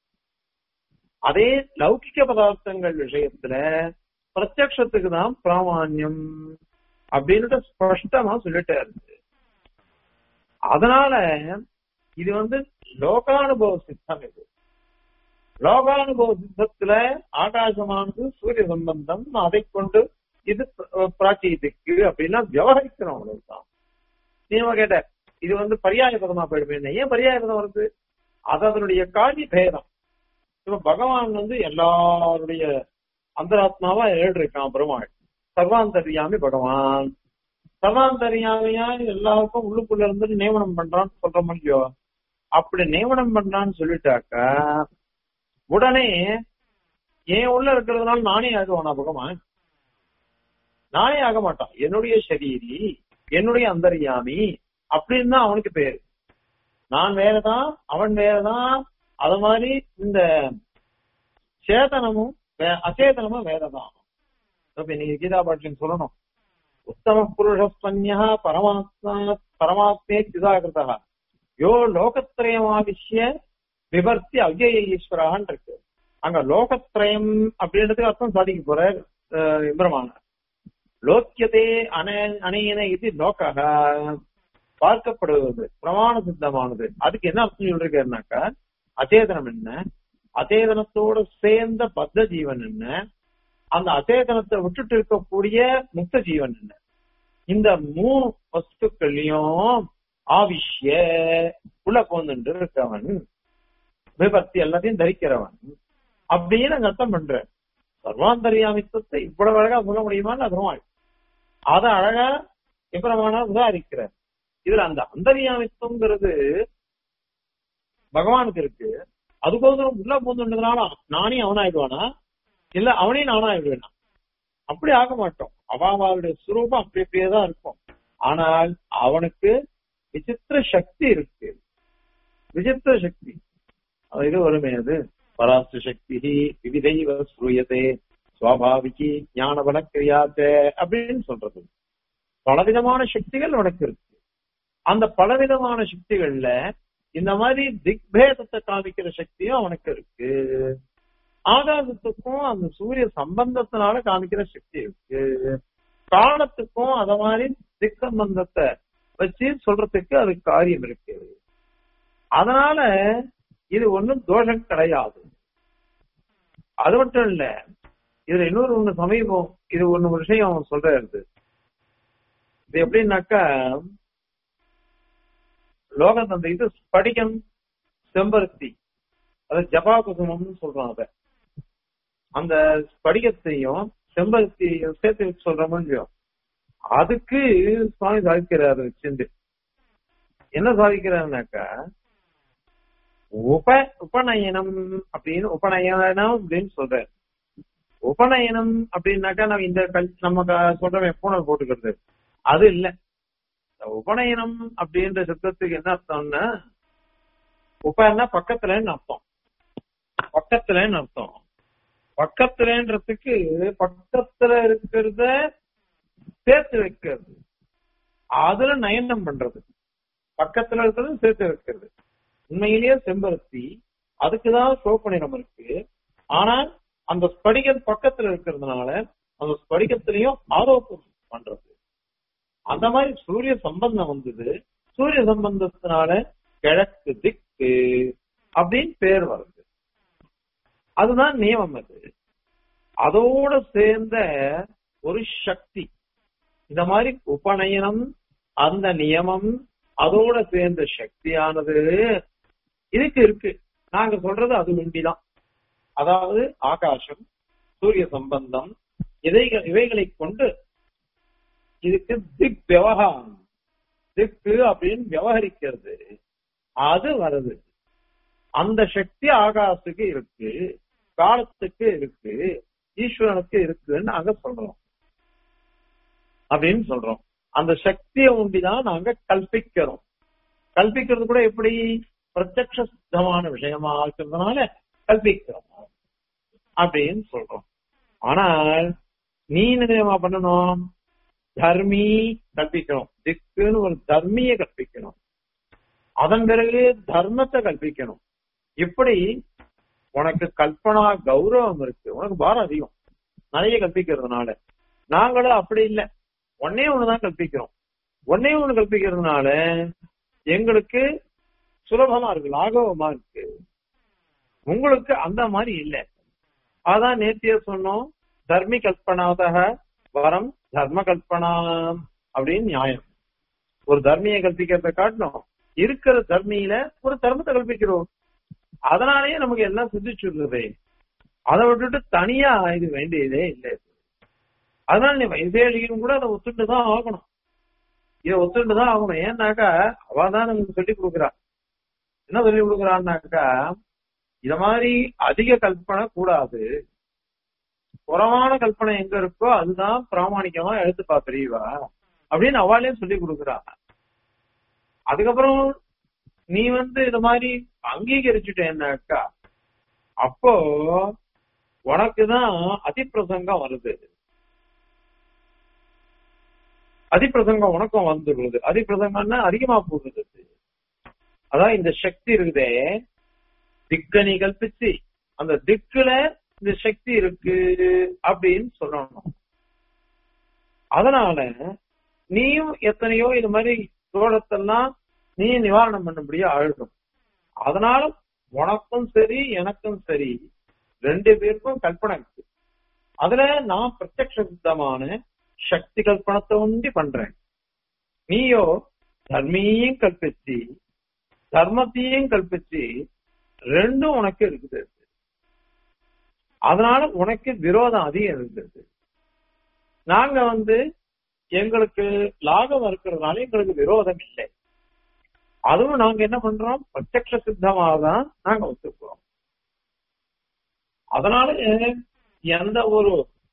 அதே லௌகிக பதார்த்தங்கள் விஷயத்துல பிரத்யக்ஷத்துக்கு தான் பிராமான்யம் அப்படின்னுட்டு ஸ்பஷ்டமா சொல்லிட்டே இருக்கு அதனால இது வந்து லோகானுபவ சித்தம் இது லோகானுபவ சித்தத்துல ஆகாசமானது சூரிய சம்பந்தம் அதை கொண்டு இது பிர- பிராச்சீத்துக்கு அப்படின்னா விவகரிக்கிறோம் அவ்வளவுதான் நீங்க கேட்ட இது வந்து பரியாய பதமா போயிடுமே ஏன் பரியாய பதம் வருது அது அதனுடைய காரிய பேதம் இப்ப பகவான் வந்து எல்லாருடைய அந்தராத்மாவா எழுதிருக்கான் பெருமாள் சர்வாந்தரியாமி பகவான் சர்வாந்தரியாமியா எல்லாருக்கும் உள்ளுக்குள்ள இருந்து நியமனம் பண்றான்னு சொல்ற முடியோ அப்படி நியமனம் பண்றான்னு சொல்லிட்டாக்கா உடனே ஏன் உள்ள இருக்கிறதுனால நானே ஆகுவானா பகவான் நானே ஆக மாட்டான் என்னுடைய சரீரி என்னுடைய அந்தரியாமி அப்படின்னு தான் அவனுக்கு பேரு நான் வேறதான் அவன் வேறதான் அது மாதிரி இந்த சேதனமும் வே- அச்சேதனமும் வேறதான் இப்ப நீங்க கீதா பாட்டின் சொல்லணும் உத்தம புருஷஸ்பன்யா பரமாத்மா பரமாத்மே சிதாகிருதா யோ லோகத்ரயமாவிஷ்ய விபர்த்தி அவ்யய ஈஸ்வரான் இருக்கு அங்க லோகத்ரயம் அப்படின்றதுக்கு அர்த்தம் சாதிக்க போற பிரமான லோக்கியதே அன அணையன இது லோகக பார்க்கப்படுவது பிரமாண சித்தமானது அதுக்கு என்ன அர்த்தம் சொல்லிருக்காருனாக்கா அச்சேதனம் என்ன அச்சேதனத்தோட சேர்ந்த பத்த ஜீவன் என்ன அந்த அச்சேதனத்தை விட்டுட்டு இருக்கக்கூடிய முக்த ஜீவன் என்ன இந்த மூணு வஸ்துக்கள்லயும் ஆவிஷ்ய உள்ள போந்துட்டு இருக்கவன் விபத்தி எல்லாத்தையும் தரிக்கிறவன் அப்படின்னு அங்க அர்த்தம் பண்ற சர்வாந்தரியாமித்துவத்தை இவ்வளவு அழகா சொல்ல முடியுமான்னு பெருமாள் அதை அழகா எவ்வளவான உதாரிக்கிறார் இதுல அந்த அந்தரியாமித்துவங்கிறது பகவானுக்கு இருக்கு அதுக்கோசரம் உள்ள போந்துன்றதுனால நானே அவனாயிடுவானா இல்ல அவனே நானா ஆயிடுவேனா அப்படி ஆக மாட்டோம் அவனுடைய சுரூபம் அப்படி அப்படியே தான் இருக்கும் ஆனால் அவனுக்கு விசித்திர சக்தி இருக்கு விசித்திர சக்தி அது இது வருமே அது பராஸ்து சக்தி விவிதைவ ஸ்ரூயதே சுவாபாவிகி ஞான பல கிரியாத்தே அப்படின்னு சொல்றது பலவிதமான சக்திகள் உனக்கு இருக்கு அந்த பலவிதமான சக்திகள்ல இந்த மாதிரி திக்பேதத்தை காமிக்கிற சக்தியும் அவனுக்கு இருக்கு ஆகாசத்துக்கும் அந்த சூரிய சம்பந்தத்தினால காமிக்கிற சக்தி இருக்கு காலத்துக்கும் அத மாதிரி திக் சம்பந்தத்தை வச்சு சொல்றதுக்கு அது காரியம் இருக்கு அதனால இது ஒண்ணும் தோஷம் கிடையாது அது மட்டும் இல்ல இதுல இன்னொரு ஒண்ணு சமீபம் இது ஒண்ணு விஷயம் சொல்றது இது எப்படின்னாக்கா லோகம் அந்த இது ஸ்படிகம் செம்பருத்தி அது ஜபா குசுமம்னு சொல்றோம் அத அந்த ஸ்படிகத்தையும் செம்பருத்தியும் சேர்த்து வச்சு சொல்ற முடியும் அதுக்கு சுவாமி சாதிக்கிறாரு வச்சிருந்து என்ன சாதிக்கிறாருனாக்கா உப உபநயனம் அப்படின்னு உபநயனம் அப்படின்னு சொல்றாரு உபநயனம் அப்படின்னாக்கா நம்ம இந்த கல் நம்ம க- சொல்றோமே பூனல் போட்டுக்கிறது அது இல்ல இந்த உபநயனம் அப்படின்ற சப்தத்துக்கு என்ன அர்த்தம்னா உபன்னா பக்கத்துலன்னு அர்த்தம் பக்கத்துலன்னு அர்த்தம் பக்கத்துலன்றதுக்கு பக்கத்துல இருக்கிறத சேர்த்து வைக்கிறது அதுல நயனம் பண்றது பக்கத்துல இருக்கிறது சேர்த்து வைக்கிறது உண்மையிலேயே செம்பருத்தி அதுக்குதான் சிவப்பு நிறம் இருக்கு ஆனால் அந்த ஸ்படிகம் பக்கத்துல இருக்கிறதுனால அந்த ஸ்படிகத்திலையும் ஆரோப்பம் பண்றது அந்த மாதிரி சூரிய சம்பந்தம் வந்தது சூரிய சம்பந்தத்தினால கிழக்கு திக்கு அப்படின்னு பேர் வருது அதுதான் நியமம் அது அதோட சேர்ந்த ஒரு சக்தி இந்த மாதிரி உபநயனம் அந்த நியமம் அதோட சேர்ந்த சக்தியானது இதுக்கு இருக்கு நாங்க சொல்றது அது உண்டிதான் அதாவது ஆகாசம் சூரிய சம்பந்தம் இதைகள் இவைகளை கொண்டு இதுக்கு திக் விவகாரம் திக்கு அப்படின்னு விவகரிக்கிறது அது வருது அந்த சக்தி ஆகாசுக்கு இருக்கு காலத்துக்கு இருக்கு ஈஸ்வரனுக்கு இருக்குன்னு நாங்க சொல்றோம் அப்படின்னு சொல்றோம் அந்த சக்தியை உண்டிதான் நாங்க கல்பிக்கிறோம் கல்பிக்கிறது கூட எப்படி பிரத்யக்ஷ சித்தமான விஷயமா இருக்கிறதுனால கல்பிக்கிறோம் அப்படின்னு சொல்றோம் ஆனால் நீ என்ன பண்ணணும் தர்மி கற்பிக்கணும் திக்குன்னு ஒரு தர்மிய கற்பிக்கணும் அதன் பிறகு தர்மத்தை கற்பிக்கணும் இப்படி உனக்கு கல்பனா கௌரவம் இருக்கு உனக்கு பாரம் அதிகம் நிறைய கற்பிக்கிறதுனால நாங்களும் அப்படி இல்லை ஒன்னே ஒண்ணுதான் கற்பிக்கிறோம் ஒன்னே ஒண்ணு கற்பிக்கிறதுனால எங்களுக்கு சுலபமா இருக்கு லாகவமா இருக்கு உங்களுக்கு அந்த மாதிரி இல்லை அதான் நேத்திய சொன்னோம் தர்மி கல்பனாதக வரம் தர்ம கல்பனா அப்படின்னு நியாயம் ஒரு தர்மியை கல்பிக்கிறத காட்டணும் இருக்கிற தர்மியில ஒரு தர்மத்தை கல்பிக்கிறோம் அதனாலேயே நமக்கு எல்லாம் சிந்திச்சுடுறது அதை விட்டுட்டு தனியா இது வேண்டியதே இல்லை அதனால நீ வைசேஷிகன் கூட அதை ஒத்துட்டு தான் ஆகணும் இதை ஒத்துட்டு தான் ஆகணும் ஏன்னாக்கா அவ தான் நமக்கு சொல்லி கொடுக்குறா என்ன சொல்லி கொடுக்குறான்னாக்கா இத மாதிரி அதிக கல்பனை கூடாது குறவான கல்பனை எங்க இருக்கோ அதுதான் பிராமணிக்கமா எடுத்துப்பா பெரியவா அப்படின்னு அவளே சொல்லி கொடுக்குறா அதுக்கப்புறம் நீ வந்து இது மாதிரி அங்கீகரிச்சுட்டேன்னாக்கா அப்போ உனக்குதான் அதிப்பிரசங்கம் வருது அதிப்பிரசங்கம் உனக்கும் வந்துடுறது அதிப்பிரசங்கம்னா அதிகமா போடுறது அதான் இந்த சக்தி இருக்குதே திக்க நீ கல்பிச்சு அந்த திக்குல இந்த சக்தி இருக்கு அப்படின்னு சொல்லணும் அதனால நீயும் எத்தனையோ இது மாதிரி தோழத்தெல்லாம் நீ நிவாரணம் பண்ணபடியா அழுகும் அதனால உனக்கும் சரி எனக்கும் சரி ரெண்டு பேருக்கும் கல்பனை இருக்கு அதுல நான் பிரத்யக்ஷ சித்தமான சக்தி கல்பனத்தை உண்டி பண்றேன் நீயோ தர்மியையும் கல்பிச்சு தர்மத்தையும் கல்பிச்சு ரெண்டும் உனக்கு இருக்குது அதனால உனக்கு விரோதம் அதிகம் இருந்தது நாங்க வந்து எங்களுக்கு லாபம் இருக்கிறதுனால எங்களுக்கு விரோதம் இல்லை அதுவும் நாங்க என்ன பண்றோம் பிரத்யக்ஷ சித்தமாக தான் நாங்க ஒத்துக்கிறோம் அதனால எந்த ஒரு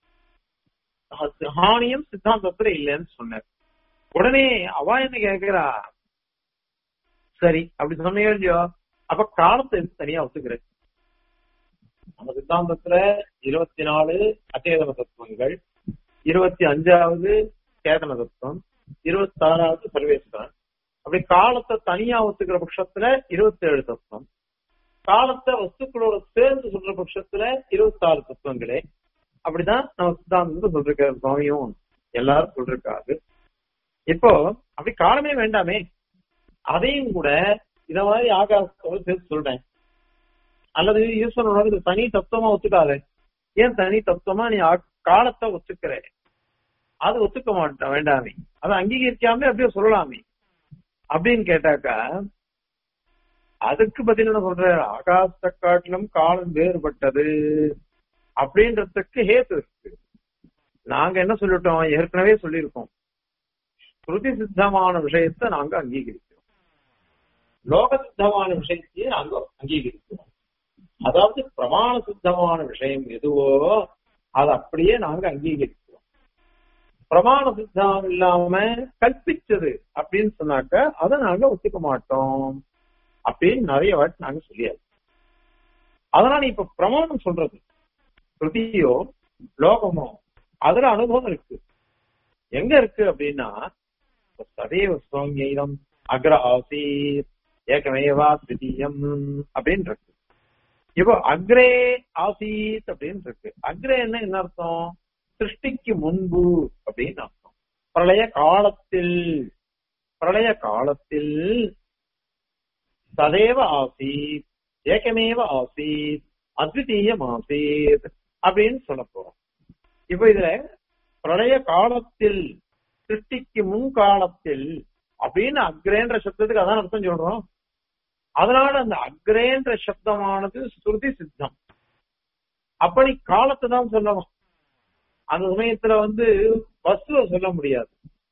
ஹானியும் சித்தாந்தத்துல இல்லைன்னு சொன்னார் உடனே அவ என்ன கேக்குறா சரி அப்படி சொன்னே இல்லையோ அப்ப காலத்தை எதுக்கு தனியா ஒத்துக்கிறேன் நம்ம சித்தாந்தத்துல இருபத்தி நாலு அச்சேதன தத்துவங்கள் இருபத்தி அஞ்சாவது சேதன தத்துவம் இருபத்தி ஆறாவது சர்வேஸ்வரன் அப்படி காலத்தை தனியா ஒத்துக்கிற பட்சத்துல இருபத்தி ஏழு தத்துவம் காலத்தை வஸ்துக்களோட சேர்ந்து சொல்ற பட்சத்துல இருபத்தி ஆறு தத்துவங்களே அப்படிதான் நம்ம சித்தாந்தத்தை சொல்லிருக்காரு சுவாமியும் எல்லாரும் சொல்லிருக்காரு இப்போ அப்படி காலமே வேண்டாமே அதையும் கூட இத மாதிரி ஆகாசத்தோட சேர்த்து சொல்றேன் அல்லது ஈஸ்வரனோட இது தனி தத்துவமா ஒத்துக்காத ஏன் தனி தத்துவமா நீ காலத்தை ஒத்துக்கிற அது ஒத்துக்க மாட்டேன் வேண்டாமே அதை அங்கீகரிக்காம அப்படியே சொல்லலாமே அப்படின்னு கேட்டாக்கா அதுக்கு பதில் என்ன சொல்ற ஆகாச காட்டிலும் காலம் வேறுபட்டது அப்படின்றதுக்கு ஹேத்து இருக்கு நாங்க என்ன சொல்லிட்டோம் ஏற்கனவே சொல்லியிருக்கோம் ஸ்ருதி சித்தமான விஷயத்தை நாங்க அங்கீகரிக்கிறோம் லோக சித்தமான விஷயத்தையே நாங்க அங்கீகரிக்கிறோம் அதாவது பிரமாண சித்தமான விஷயம் எதுவோ அதை அப்படியே நாங்க அங்கீகரிக்கிறோம் பிரமாண சித்தம் இல்லாம கற்பிச்சது அப்படின்னு சொன்னாக்க அதை நாங்க ஒத்துக்க மாட்டோம் அப்படின்னு நிறைய வாட்டி நாங்க சொல்லியாச்சு அதனால இப்ப பிரமாணம் சொல்றது ஸ்ருதியோ லோகமோ அதுல அனுபவம் இருக்கு எங்க இருக்கு அப்படின்னா சதேவ சுவாமியம் அக்ர ஆசீத் ஏகமேவா திதீயம் அப்படின்னு இருக்கு இப்போ அக்ரே ஆசீத் அப்படின்னு இருக்கு அக்ரே என்ன என்ன அர்த்தம் சிருஷ்டிக்கு முன்பு அப்படின்னு அர்த்தம் பிரளய காலத்தில் பிரளய காலத்தில் சதேவ ஆசீத் ஏகமேவ ஆசீத் அத்விதீயம் ஆசீத் அப்படின்னு சொல்ல போறோம் இப்ப இதுல பிரளய காலத்தில் சிருஷ்டிக்கு முன் காலத்தில் அப்படின்னு அக்ரேன்ற சப்தத்துக்கு அதான் அர்த்தம் சொல்றோம் அதனால அந்த அக்ரேன்ற சப்தமானது ஸ்ருதி சித்தம் அப்படி காலத்தை தான் சொல்லணும் அந்த சமயத்துல வந்து வஸ்துவை சொல்ல முடியாது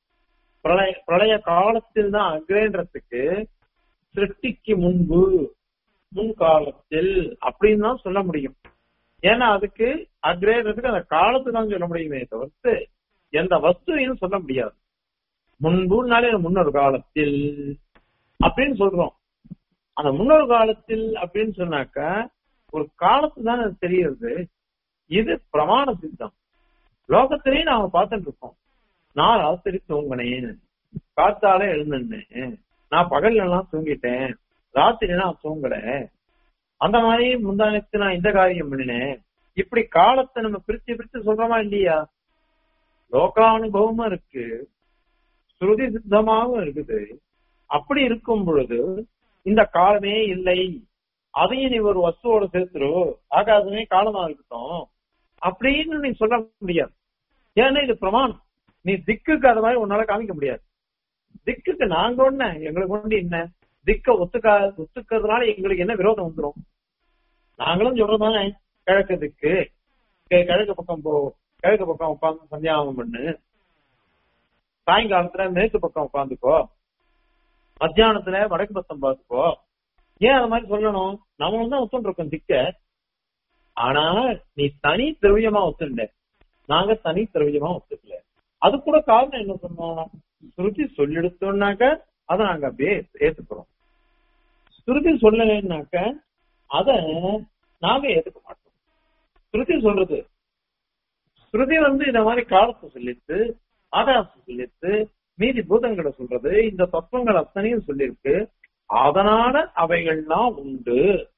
பிரளய பிரளய காலத்தில் தான் அக்ரேன்றதுக்கு சிருஷ்டிக்கு முன்பு முன் காலத்தில் அப்படின்னு தான் சொல்ல முடியும் ஏன்னா அதுக்கு அக்ரேன்றதுக்கு அந்த காலத்தை தான் சொல்ல முடியுமே தவிர்த்து எந்த வஸ்துவையும் சொல்ல முடியாது முன்புனாலே முன்னொரு காலத்தில் அப்படின்னு சொல்றோம் அந்த முன்னொரு காலத்தில் அப்படின்னு சொன்னாக்க ஒரு காலத்து தான் அது தெரியுது இது பிரமாண சித்தம் லோகத்திலேயே நாம பார்த்துட்டு இருக்கோம் நான் ராத்திரி தூங்கினேன் காத்தால எழுந்தேன் நான் பகல்ல எல்லாம் தூங்கிட்டேன் ராத்திரி நான் தூங்கல அந்த மாதிரி முந்தானத்து நான் இந்த காரியம் பண்ணினேன் இப்படி காலத்தை நம்ம பிரிச்சு பிரிச்சு சொல்றோமா இல்லையா லோகானுபவமும் இருக்கு ஸ்ருதி சித்தமாகவும் இருக்குது அப்படி இருக்கும் பொழுது இந்த காலமே இல்லை அதையும் நீ ஒரு வஸ்துவோட சேர்த்துரு ஆகாசமே காலமா இருக்கட்டும் அப்படின்னு நீ சொல்ல முடியாது ஏன்னா இது பிரமாணம் நீ திக்குக்கு அது மாதிரி உன்னால காமிக்க முடியாது திக்குக்கு நாங்க ஒண்ணு எங்களுக்கு ஒண்ணு என்ன திக்க ஒத்துக்கா ஒத்துக்கிறதுனால எங்களுக்கு என்ன விரோதம் வந்துரும் நாங்களும் சொல்றதானே கிழக்கு திக்கு கி- கிழக்கு பக்கம் போ கிழக்கு பக்கம் உட்காந்து சந்தியாவனம் பண்ணு சாயங்காலத்துல மேற்கு பக்கம் உட்காந்துக்கோ மத்தியானத்துல வடக்கு பக்கம் பார்த்துக்கோ ஏன் அது மாதிரி சொல்லணும் நம்ம தான் ஒத்துட்டு இருக்கோம் திக்க ஆனா நீ தனி திரவியமா ஒத்துண்ட நாங்க தனி திரவியமா ஒத்துக்கல அது கூட காரணம் என்ன சொன்னோம் ஸ்ருதி சொல்லிடுத்தோம்னாக்க அதை நாங்க அப்படியே ஏத்துக்கிறோம் ஸ்ருதி சொல்லலைன்னாக்க அத நாங்க ஏத்துக்க மாட்டோம் ஸ்ருதி சொல்றது ஸ்ருதி வந்து இந்த மாதிரி காலத்தை சொல்லிட்டு ஆகாசம் சொல்லிட்டு மீதி பூதங்களை சொல்றது இந்த தத்துவங்கள் அத்தனையும் சொல்லியிருக்கு அதனால அவைகள்லாம் உண்டு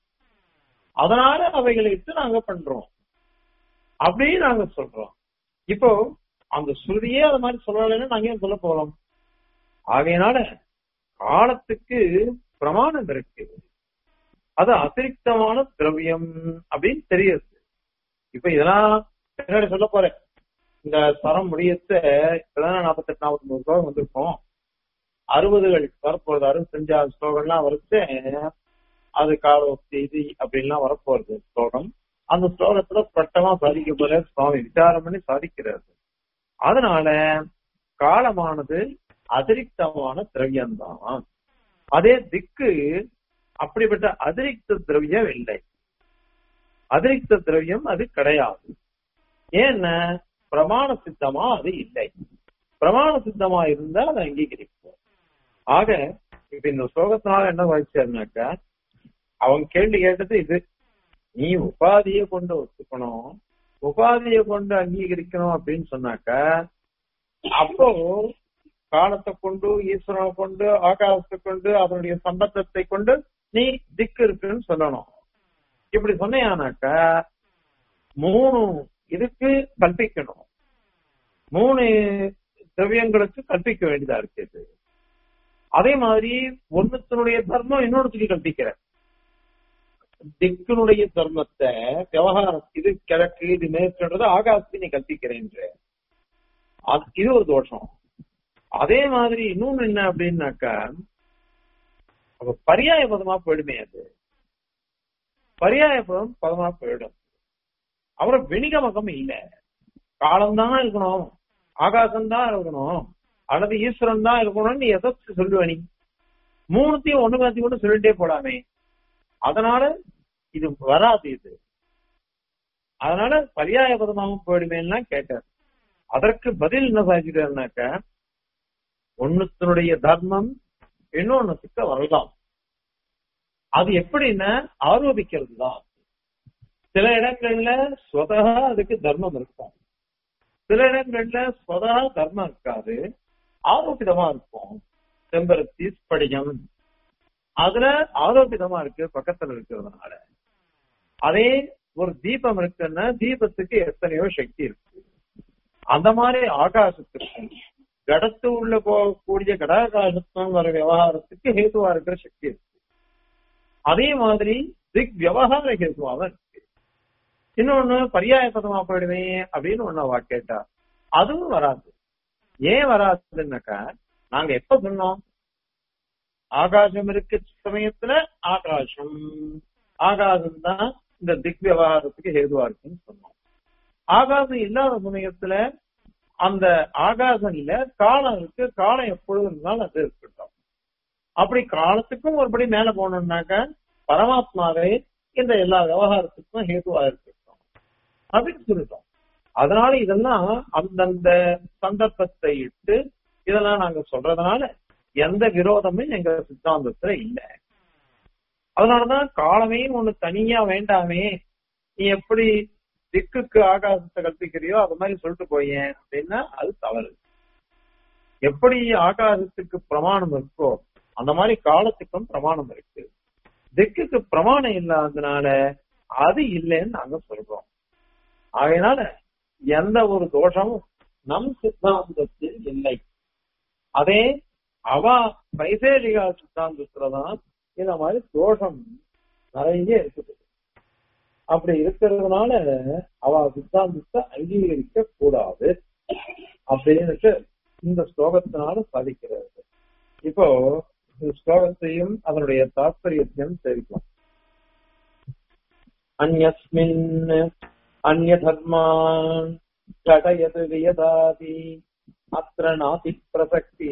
அதனால அவைகளை இட்டு நாங்க பண்றோம் அப்படின்னு நாங்க சொல்றோம் இப்போ அந்த ஸ்ருதியே அது மாதிரி சொல்லலைன்னா நாங்க ஏன் சொல்ல போறோம் ஆகையினால காலத்துக்கு பிரமாணம் இருக்கு அது அதிரிக்தமான திரவியம் அப்படின்னு தெரியுது இப்ப இதெல்லாம் பின்னாடி சொல்ல போறேன் இந்த தரம் முடியத்த இப்பதான் நாற்பத்தெட்டு நாற்பத்தி மூணு ஸ்லோகம் வந்திருக்கோம் அறுபதுகள் வரப்போறது அறுபத்தஞ்சாவது ஸ்லோகம்லாம் வரைச்சு அது காலோக்தி இது அப்படின்லாம் வரப்போறது ஸ்லோகம் அந்த ஸ்லோகத்துல ஸ்பஷ்டமா சாதிக்க போற சுவாமி விசாரம் பண்ணி சாதிக்கிறாரு அதனால காலமானது அதிரிக்தமான திரவியம்தான் அதே திக்கு அப்படிப்பட்ட அதிரிக்த திரவியம் இல்லை அதிரிக்த திரவியம் அது கிடையாது ஏன்னா பிரமாண சித்தமா அது இல்லை பிரமாண சித்தமா இருந்தா அதை அங்கீகரிப்போம் ஆக இப்ப இந்த ஸ்லோகத்தினால என்ன வாய்ச்சாருனாக்கா அவங்க கேள்வி கேட்டது இது நீ உபாதியை கொண்டு ஒத்துக்கணும் உபாதியை கொண்டு அங்கீகரிக்கணும் அப்படின்னு சொன்னாக்க அப்போ காலத்தை கொண்டு ஈஸ்வரனை கொண்டு ஆகாசத்தை கொண்டு அதனுடைய சம்பந்தத்தை கொண்டு நீ திக்கு இருக்குன்னு சொல்லணும் இப்படி சொன்னையானாக்க மூணு இதுக்கு கற்பிக்கணும் மூணு திரவியங்களுக்கு கற்பிக்க வேண்டியதா இருக்குது அதே மாதிரி ஒண்ணுத்தினுடைய தர்மம் இன்னொருத்துக்கு கற்பிக்கிற திக்கினுடைய தர்மத்தை விவகாரம் இது கிழக்கு இது மேற்கொண்டது ஆகாசத்தை நீ கற்பிக்கிறேன்ற அது- இது ஒரு தோஷம் அதே மாதிரி இன்னொன்னு என்ன அப்படின்னாக்கா அப்ப பரியாய பதமா போயிடுமே அது பரியாய பதம் பதமா போயிடும் அப்புறம் வெணிகமகம் இல்ல காலம்தான் இருக்கணும் ஆகாசம் தான் இருக்கணும் அல்லது ஈஸ்வரன் தான் இருக்கணும்னு நீ எதை சொல்லுவ நீ மூணுத்தையும் ஒண்ணு மாத்தி கூட சொல்லிட்டே போலாமே அதனால இது வராது இது அதனால பரியாய பதமாகவும் போயிடுமேன்னா கேட்டார் அதற்கு பதில் என்ன சாதிக்கிறாருனாக்க ஒண்ணுத்தினுடைய தர்மம் இன்னொன்னுக்கு வரலாம் அது எப்படின்னா ஆரோபிக்கிறது தான் சில இடங்கள்ல ஸ்வதகா அதுக்கு தர்மம் இருக்கும் சில இடங்கள்ல ஸ்வதகா தர்மம் இருக்காது ஆரோபிதமா இருக்கும் செம்பருத்தி ஸ்படிகம் அதுல ஆரோபிதமா இருக்கு பக்கத்துல இருக்கிறதுனால அதே ஒரு தீபம் இருக்குன்னா தீபத்துக்கு எத்தனையோ சக்தி இருக்கு அந்த மாதிரி ஆகாசத்துக்கும் கடத்து உள்ள போகக்கூடிய கடாகாசத்துவம் வர விவகாரத்துக்கு ஹேதுவா இருக்கிற சக்தி இருக்கு அதே மாதிரி திக் விவகார ஹேதுவாக இருக்கு இன்னொன்னு பரியாய பதமா போயிடுவேன் அப்படின்னு ஒண்ணு அவ கேட்டா அதுவும் வராது ஏன் வராதுன்னாக்கா நாங்க எப்ப சொன்னோம் ஆகாசம் இருக்க சமயத்துல ஆகாசம் ஆகாசம் தான் இந்த திக் விவகாரத்துக்கு ஹேதுவா இருக்குன்னு சொன்னோம் ஆகாசம் இல்லாத சமயத்துல அந்த ஆகாசம் இல்ல காலம் இருக்கு காலம் எப்பொழுது இருந்தாலும் அது இருக்கட்டும் அப்படி காலத்துக்கும் ஒருபடி மேல போனோம்னாக்க பரமாத்மாவே இந்த எல்லா விவகாரத்துக்கும் ஹேதுவா இருக்கட்டும் அப்படின்னு சொல்லிட்டோம் அதனால இதெல்லாம் அந்தந்த சந்தர்ப்பத்தை இட்டு இதெல்லாம் நாங்க சொல்றதுனால எந்த விரோதமும் எங்க சித்தாந்தத்துல இல்ல அதனாலதான் காலமே ஒண்ணு தனியா வேண்டாமே நீ எப்படி திக்குக்கு ஆகாசத்தை கற்பிக்கிறியோ அது மாதிரி சொல்லிட்டு போயேன் அப்படின்னா அது தவறு எப்படி ஆகாசத்துக்கு பிரமாணம் இருக்கோ அந்த மாதிரி காலத்துக்கும் பிரமாணம் இருக்கு திக்குக்கு பிரமாணம் இல்லாததுனால அது இல்லைன்னு நாங்க சொல்றோம் ஆகையினால எந்த ஒரு தோஷமும் நம் சித்தாந்தத்தில் இல்லை அதே அவ வைசேஷிகா சித்தாந்தத்துலதான் இந்த மாதிரி தோஷம் நிறைய இருக்குது அப்படி இருக்கிறதுனால அவ சித்தாந்தத்தை அங்கீகரிக்க கூடாது அப்படின்னுட்டு இந்த ஸ்லோகத்தினால சாதிக்கிறது இப்போ இந்த ஸ்லோகத்தையும் அதனுடைய தாற்பயத்தையும் தெரிவிக்கும் அந்யஸ்மின் அந்நிய தர்மான் கடயது வியதாதி அத்திர நாதி பிரசக்தி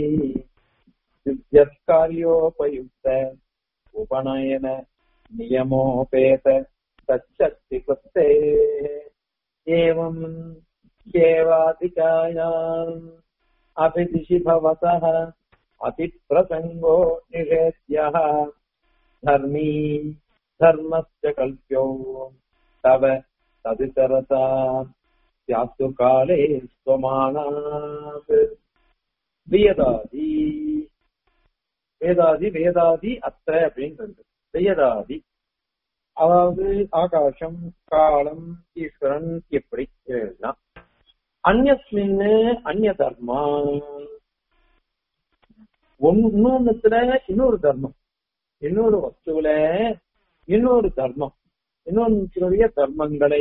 சித்தியத்காரியோபயுக்த உபநயன நியமோபேத तच्चक्ति कृते एवम् ह्येवाधिकायाम् अभिदिशि भवतः अतिप्रसङ्गो निषेध्यः धर्मी धर्मस्य कल्प्यो तव तदितरता स्यात्तु काले स्वमानात् வேதாதி வேதாதி வேதாதி அத்த அப்படின்றது வேதாதி அதாவது ஆகாசம் காலம் ஈஸ்வரன் எப்படி இதெல்லாம் அந்நியஸ்மின்னு அந்நிய தர்மா இன்னொன்னுத்துல இன்னொரு தர்மம் இன்னொரு வஸ்துவில இன்னொரு தர்மம் இன்னொன்னுடைய தர்மங்களை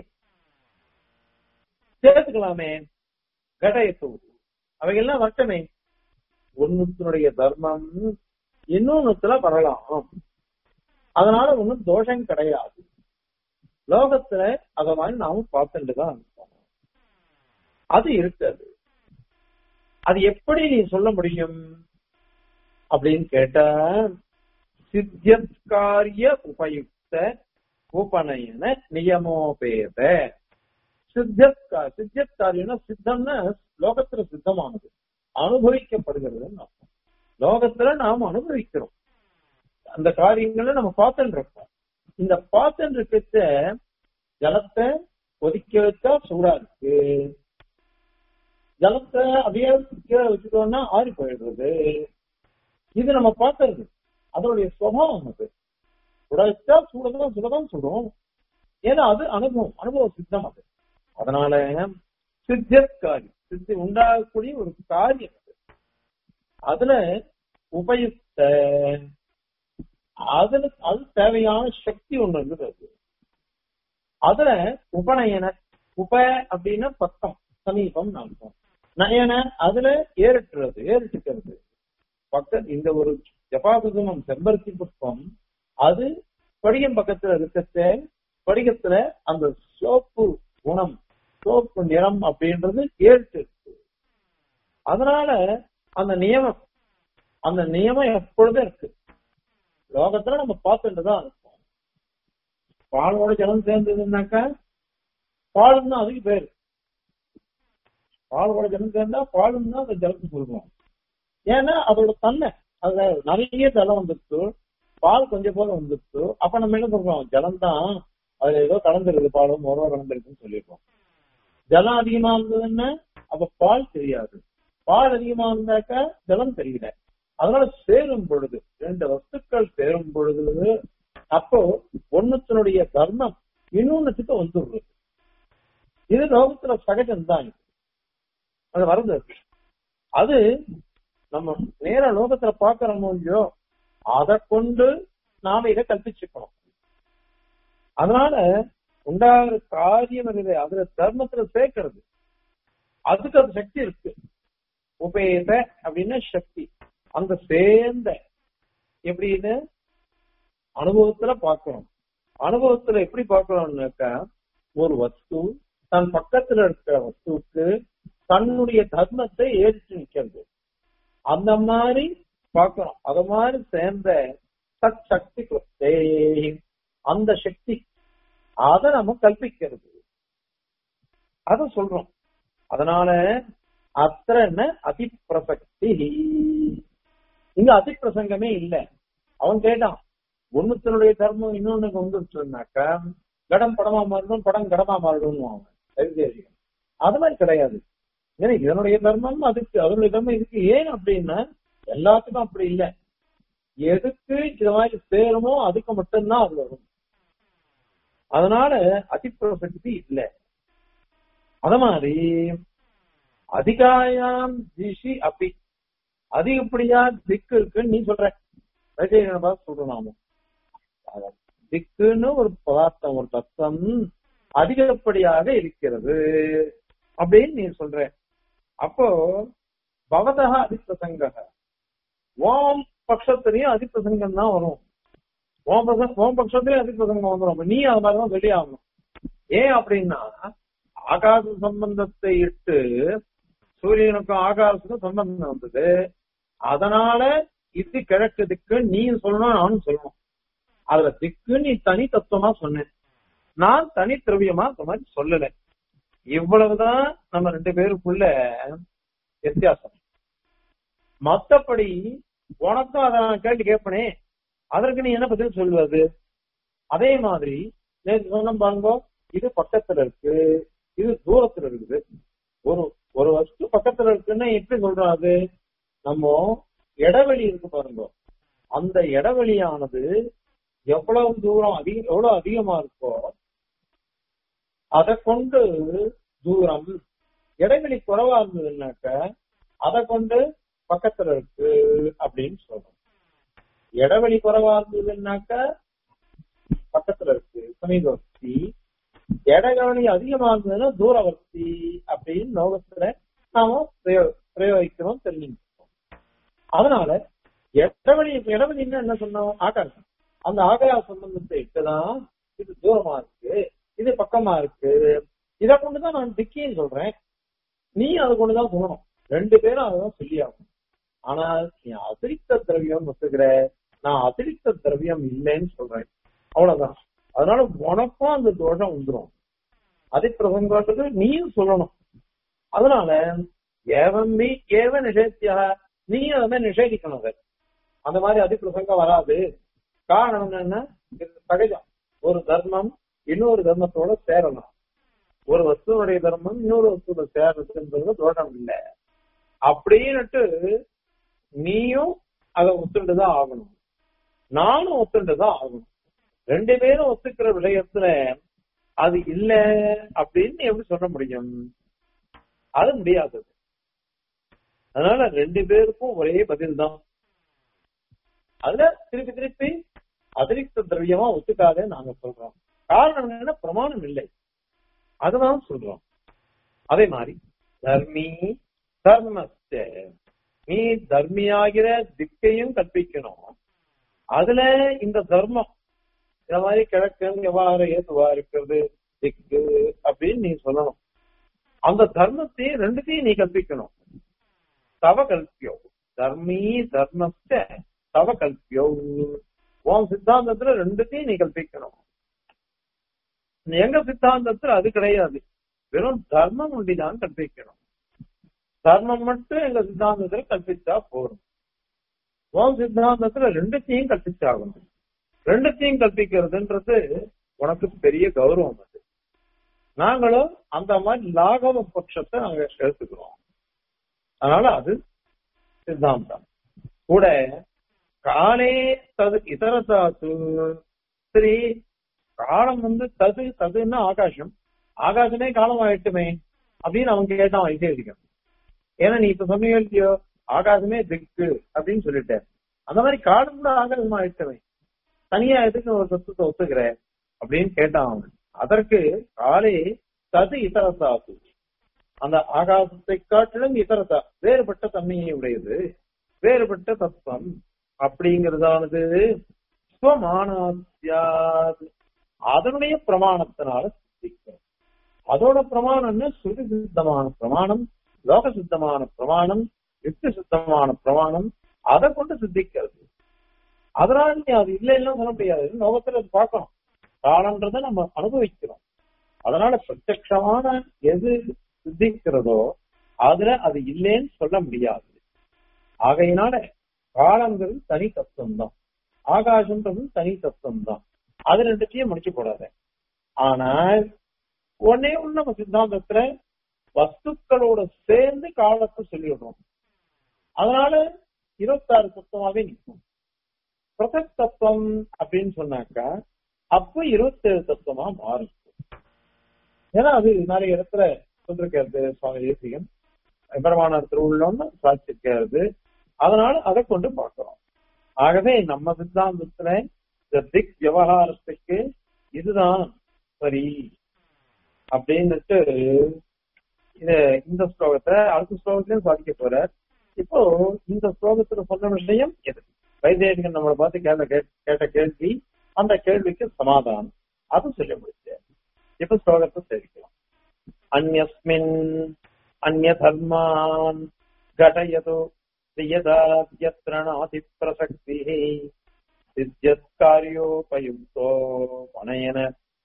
சேர்த்துக்கலாமே கடயத்து அவைகள்லாம் வட்டமே ஒன்னுத்தினுடைய தர்மம் இன்னொன்னுத்துல வரலாம் அதனால ஒண்ணும் தோஷம் கிடையாது லோகத்துல அத மாதிரி நாம பார்த்துட்டு தான் இருக்கோம் அது இருக்காது அது எப்படி நீ சொல்ல முடியும் அப்படின்னு கேட்டா சித்தியத்காரிய உபயுக்த உபநயன நியமோபேத சித்தியத்கா சித்தியத்காரியம்னா சித்தம்னா லோகத்துல சித்தமானது அனுபவிக்கப்படுகிறதுன்னு அர்த்தம் லோகத்துல நாம் அனுபவிக்கிறோம் அந்த காரியங்களை நம்ம பார்த்துட்டு இருக்கோம் இந்த பார்த்துட்டு இருக்கிறத ஜலத்தை ஒதுக்கி வச்சா சூடா இருக்கு ஜலத்தை அப்படியே கீழே வச்சுட்டோம்னா ஆறி போயிடுறது இது நம்ம பார்க்கறது அதனுடைய சுவாவம் அது சுட வச்சா சூடதான் சுடதான் சுடும் ஏன்னா அது அனுபவம் அனுபவ சித்தம் அது அதனால சித்தியற்காரி சித்தி உண்டாகக்கூடிய ஒரு காரியம் அது அதுல உபயுக்த அதுல அது தேவையான சக்தி ஒண்ணு இருக்குது அதுல உபநயன உப அப்படின்னா பக்கம் சமீபம் அர்த்தம் நயன அதுல ஏறிட்டுறது ஏறிட்டுக்கிறது பக்கம் இந்த ஒரு ஜபாசுதமம் செம்பருத்தி புஷ்பம் அது படிகம் பக்கத்துல இருக்கிறத படிகத்துல அந்த சோப்பு குணம் சோப்பு நிறம் அப்படின்றது ஏறிட்டு இருக்கு அதனால அந்த நியமம் அந்த நியமம் எப்பொழுதும் இருக்கு லோகத்துல நம்ம பார்த்துட்டு தான் இருக்கோம் பாலோட ஜலம் சேர்ந்ததுன்னாக்கா பாலும் தான் அதுக்கு பேரு பாலோட ஜலம் சேர்ந்தா பாலும் தான் அந்த ஜலத்துக்கு சொல்லுவோம் ஏன்னா அதோட தன்மை அதுல நிறைய ஜலம் வந்துருச்சு பால் கொஞ்சம் போல வந்துருச்சு அப்ப நம்ம என்ன சொல்றோம் ஜலம் தான் அதுல ஏதோ கலந்துருக்கு பாலும் மொரோ கலந்துருக்குன்னு சொல்லியிருக்கோம் ஜலம் அதிகமா இருந்ததுன்னா அப்ப பால் தெரியாது பால் அதிகமா இருந்தாக்கா ஜலம் தெரியல அதனால சேரும் பொழுது ரெண்டு வஸ்துக்கள் சேரும் பொழுது அப்போ ஒண்ணுத்தினுடைய தர்மம் இன்னொன்னுக்கு வந்துடுறது இது லோகத்துல சகஜம்தான் இது. அது வருது அது நம்ம நேர லோகத்துல பாக்குறோமோ இல்லையோ அதை கொண்டு நாம இதை கல்பிச்சுக்கணும் அதனால உண்டாகிற காரியம் இருக்குது அதுல தர்மத்துல சேர்க்கிறது அதுக்கு அது சக்தி இருக்கு உபேத அப்படின்னா சக்தி அந்த சேர்ந்த எப்படின்னு அனுபவத்துல பார்க்கணும் அனுபவத்துல எப்படி பார்க்கணும்னாக்கா ஒரு வஸ்து தன் பக்கத்துல இருக்கிற வஸ்துவுக்கு தன்னுடைய தர்மத்தை ஏற்று நிக்கிறது அந்த மாதிரி பார்க்கணும் அத மாதிரி சேர்ந்த சத் சக்தி கிருத்தே அந்த சக்தி அத நம்ம கல்பிக்கிறது அத சொல்றோம் அதனால அத்த என்ன அதிப்பிரசக்தி இங்க அதிப்பிரசங்கமே இல்ல அவன் கேட்டான் ஒண்ணுத்தனுடைய தர்மம் இன்னொன்னுக்கு வந்துருச்சுனாக்கா கடம் படமா மாறிடும் படம் கடமா மாறிடும் அவன் சரி அது மாதிரி கிடையாது ஏன்னா இதனுடைய தர்மம் அதுக்கு அதனுடைய தர்மம் இதுக்கு ஏன் அப்படின்னா எல்லாத்துக்கும் அப்படி இல்லை எதுக்கு இது மாதிரி சேருமோ அதுக்கு மட்டும்தான் அது வரும் அதனால அதிப்பிரசக்தி இல்லை அத மாதிரி அதிகாயாம் திஷி அப்படி அதிகப்படியா திக்கு இருக்குன்னு நீ சொல்ற வைஜயகணபா சொல்றோம் நாம அத- திக்குன்னு ஒரு பதார்த்தம் ஒரு தத்துவம் அதிகப்படியாக இருக்கிறது அப்படின்னு நீ சொல்ற அப்போ பவதா அதிப்பிரசங்க ஓம் பட்சத்திலையும் அதிப்பிரசங்கம் தான் வரும் ஓம் பட்சம் ஓம் பட்சத்திலையும் அதிப்பிரசங்கம் வந்துடும் அப்ப நீ அது மாதிரிதான் வெளியாகணும் ஏன் அப்படின்னா ஆகாச சம்பந்தத்தை இட்டு சூரியனுக்கும் ஆகாசத்துக்கும் சம்பந்தம் வந்தது அதனால இது கிழக்கு திக்கு நீ சொல்லணும் நானும் சொல்லணும் அதுல திக்கு நீ தனி தத்துவமா சொன்ன நான் தனி திரவியமா அந்த மாதிரி சொல்லல இவ்வளவுதான் நம்ம ரெண்டு பேருக்குள்ள வித்தியாசம் மத்தபடி உனக்கும் அதை நான் கேள்வி கேட்பனே அதற்கு நீ என்ன பதில் சொல்வது அதே மாதிரி நேற்று சொன்ன பாருங்க இது பக்கத்துல இருக்கு இது தூரத்துல இருக்குது ஒரு ஒரு வஸ்து பக்கத்துல இருக்குன்னா எப்படி சொல்றோம் அது நம்ம இடைவெளி இருக்கு பாருங்க அந்த இடைவெளியானது எவ்வளவு தூரம் அதிக எவ்வளவு அதிகமா இருக்கோ அதை கொண்டு தூரம் இடைவெளி குறைவா இருந்ததுன்னாக்க அதை கொண்டு பக்கத்துல இருக்கு அப்படின்னு சொல்றோம் இடைவெளி குறைவா இருந்ததுன்னாக்க பக்கத்துல இருக்கு சமீபவர்த்தி இடைவெளி அதிகமா இருந்ததுன்னா தூரவர்த்தி அப்படின்னு லோகத்துல நாம பிரயோ- பிரயோகிக்கிறோம் தெரிஞ்சுக்கிறோம் அதனால இடைவெளி இடைவெளின்னா என்ன சொன்னோம் ஆகாசம் அந்த ஆகாய சம்பந்தத்தை இட்டுதான் இது தூரமா இருக்கு இது பக்கமா இருக்கு இதை கொண்டுதான் நான் திக்கின்னு சொல்றேன் நீ அதை கொண்டுதான் சொல்லணும் ரெண்டு பேரும் அதான் சொல்லி ஆகணும் ஆனா நீ அதிரிக்த திரவியம் ஒத்துக்கிற நான் அதிரிக்த திரவியம் இல்லைன்னு சொல்றேன் அவ்வளவுதான் அதனால உனக்கும் அந்த தோஷம் வந்துடும் அதிப்பிரசங்கத்துக்கு நீயும் சொல்லணும் அதனால ஏவம் நீ ஏவ நிஷேத்தியா நீயும் அதை மாதிரி நிஷேதிக்கணும் அதை அந்த மாதிரி அதிப்பிரசங்கம் வராது காரணம் என்னன்னா இது சகஜம் ஒரு தர்மம் இன்னொரு தர்மத்தோட சேரலாம் ஒரு வஸ்துவனுடைய தர்மம் இன்னொரு வஸ்துவோட சேர்றதுன்றது தோஷம் இல்லை அப்படின்னுட்டு நீயும் அதை ஒத்துண்டுதான் ஆகணும் நானும் ஒத்துண்டுதான் ஆகணும் ரெண்டு பேரும் ஒத்துக்கிற விஷயத்துல அது இல்ல அப்படின்னு எப்படி சொல்ல முடியும் அது முடியாதது அதனால ரெண்டு பேருக்கும் ஒரே பதில் தான் அதுல திருப்பி திருப்பி அதிரிக்த திரவியமா ஒத்துக்காதே நாங்க சொல்றோம் காரணம் என்னன்னா பிரமாணம் இல்லை அதுதான் சொல்றோம் அதே மாதிரி தர்மி தர்மஸ்த நீ தர்மியாகிற திக்கையும் கற்பிக்கணும் அதுல இந்த தர்மம் இந்த மாதிரி கிழக்கு எவ்வாறு ஏதுவா இருக்கிறது திக்கு அப்படின்னு நீ சொல்லணும் அந்த தர்மத்தையும் ரெண்டுத்தையும் நீ கற்பிக்கணும் தவ கல்பியம் தர்மீ தர்மஸ்ட தவ கல்பியோ உன் சித்தாந்தத்துல ரெண்டுத்தையும் நீ கல்பிக்கணும் எங்க சித்தாந்தத்துல அது கிடையாது வெறும் தர்மம் ஒண்டிதான் கற்பிக்கணும் தர்மம் மட்டும் எங்க சித்தாந்தத்துல கற்பிச்சா போதும் உன் சித்தாந்தத்துல ரெண்டுத்தையும் கற்பிச்சாகணும் ரெண்டுத்தையும் கற்பிக்கிறதுன்றது உனக்கு பெரிய கௌரவம் அது நாங்களும் அந்த மாதிரி லாகவ பட்சத்தை நாங்க எடுத்துக்கிறோம் அதனால அது சித்தாந்தம் கூட காலே தது இதர தாத்து சரி காலம் வந்து தது ததுன்னா ஆகாசம் ஆகாசமே காலம் ஆயிட்டுமே அப்படின்னு அவன் கேட்டான் வைசேஷிகம் ஏன்னா நீ இப்ப சொன்னீங்க இல்லையோ ஆகாசமே திக்கு அப்படின்னு சொல்லிட்ட அந்த மாதிரி காலம் கூட ஆகாசமா ஆயிட்டுமே தனியா எதுக்கு ஒரு தத்துவத்தை ஒத்துக்கிற அப்படின்னு கேட்டான் அவன் அதற்கு காலே தது இதரசாத்து அந்த ஆகாசத்தை காட்டிலும் இதரதா வேறுபட்ட தன்மையை உடையது வேறுபட்ட தத்துவம் அப்படிங்கிறதானது ஸ்வமானாத்யாது அதனுடைய பிரமாணத்தினால சித்திக்கும் அதோட பிரமாணம்னு ஸ்ருதி சித்தமான பிரமாணம் லோக சித்தமான பிரமாணம் யுக்தி சித்தமான பிரமாணம் அதை கொண்டு சித்திக்கிறது அதனால நீ அது இல்லைன்னா சொல்ல முடியாது லோகத்துல அது பார்க்கணும் காலன்றதை நம்ம அனுபவிக்கிறோம் அதனால பிரத்யமான எது சித்திக்கிறதோ அதுல அது இல்லைன்னு சொல்ல முடியாது ஆகையினால காலங்கிறது தனி தத்துவம் தான் ஆகாசம்ன்றது தனி தத்துவம் தான் அது ரெண்டுத்தையும் முடிச்சு போடாத ஆனால் ஒன்னே ஒண்ணு நம்ம சித்தாந்தத்துல வஸ்துக்களோட சேர்ந்து காலத்தை சொல்லிடுறோம் அதனால இருபத்தாறு தத்துவமாவே நிற்கும் பிரசக் தத்துவம் அப்படின்னு சொன்னாக்கா அப்ப இருபத்தேழு தத்துவமா மாறும் ஏன்னா அது நிறைய இடத்துல சொல்லிருக்கிறது சுவாமி தேசிகன் பிரமாண திருவுள்ளம்னு சாட்சிருக்கிறது அதனால அதை கொண்டு பார்க்கிறோம் ஆகவே நம்ம சித்தாந்தத்துல இந்த திக் விவகாரத்துக்கு இதுதான் சரி அப்படின்னுட்டு இது இந்த ஸ்லோகத்தை அடுத்த ஸ்லோகத்திலையும் சாதிக்க போறார் இப்போ இந்த ஸ்லோகத்துல சொன்ன விஷயம் எது வைத்தியர்கள் நம்மளை பார்த்து கேட்ட கேட்ட கேள்வி அந்த கேள்விக்கு சமாதானம் அது சொல்ல முடிச்சு இப்ப ஸ்லோகத்தை தெரிவிக்கலாம் அந்யஸ்மின் அந்நிய தர்மான் கடயது यदा नाति प्रसक्तिः सिद्ध्यत्कार्योपयुक्तो वनयन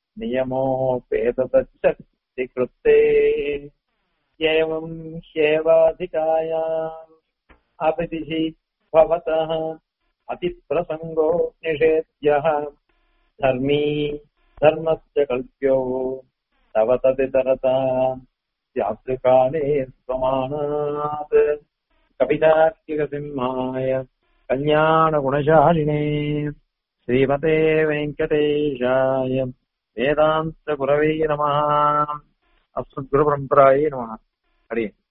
नियमोपेततच्छक्तिकृत्ते एवम् ह्येवाधिकायाम् अपितिः भवतः अतिप्रसङ्गो निषेध्यः धर्मी धर्मस्य कल्प्यो तव तदितरता यातृकाले स्वमानात् कवितार्किकसिंहाय कल्याणगुणशालिने श्रीमते वेङ्कटेशाय वेदान्तगुरवे नमः अस्मद्गुरुपरम्परायै नमः हरि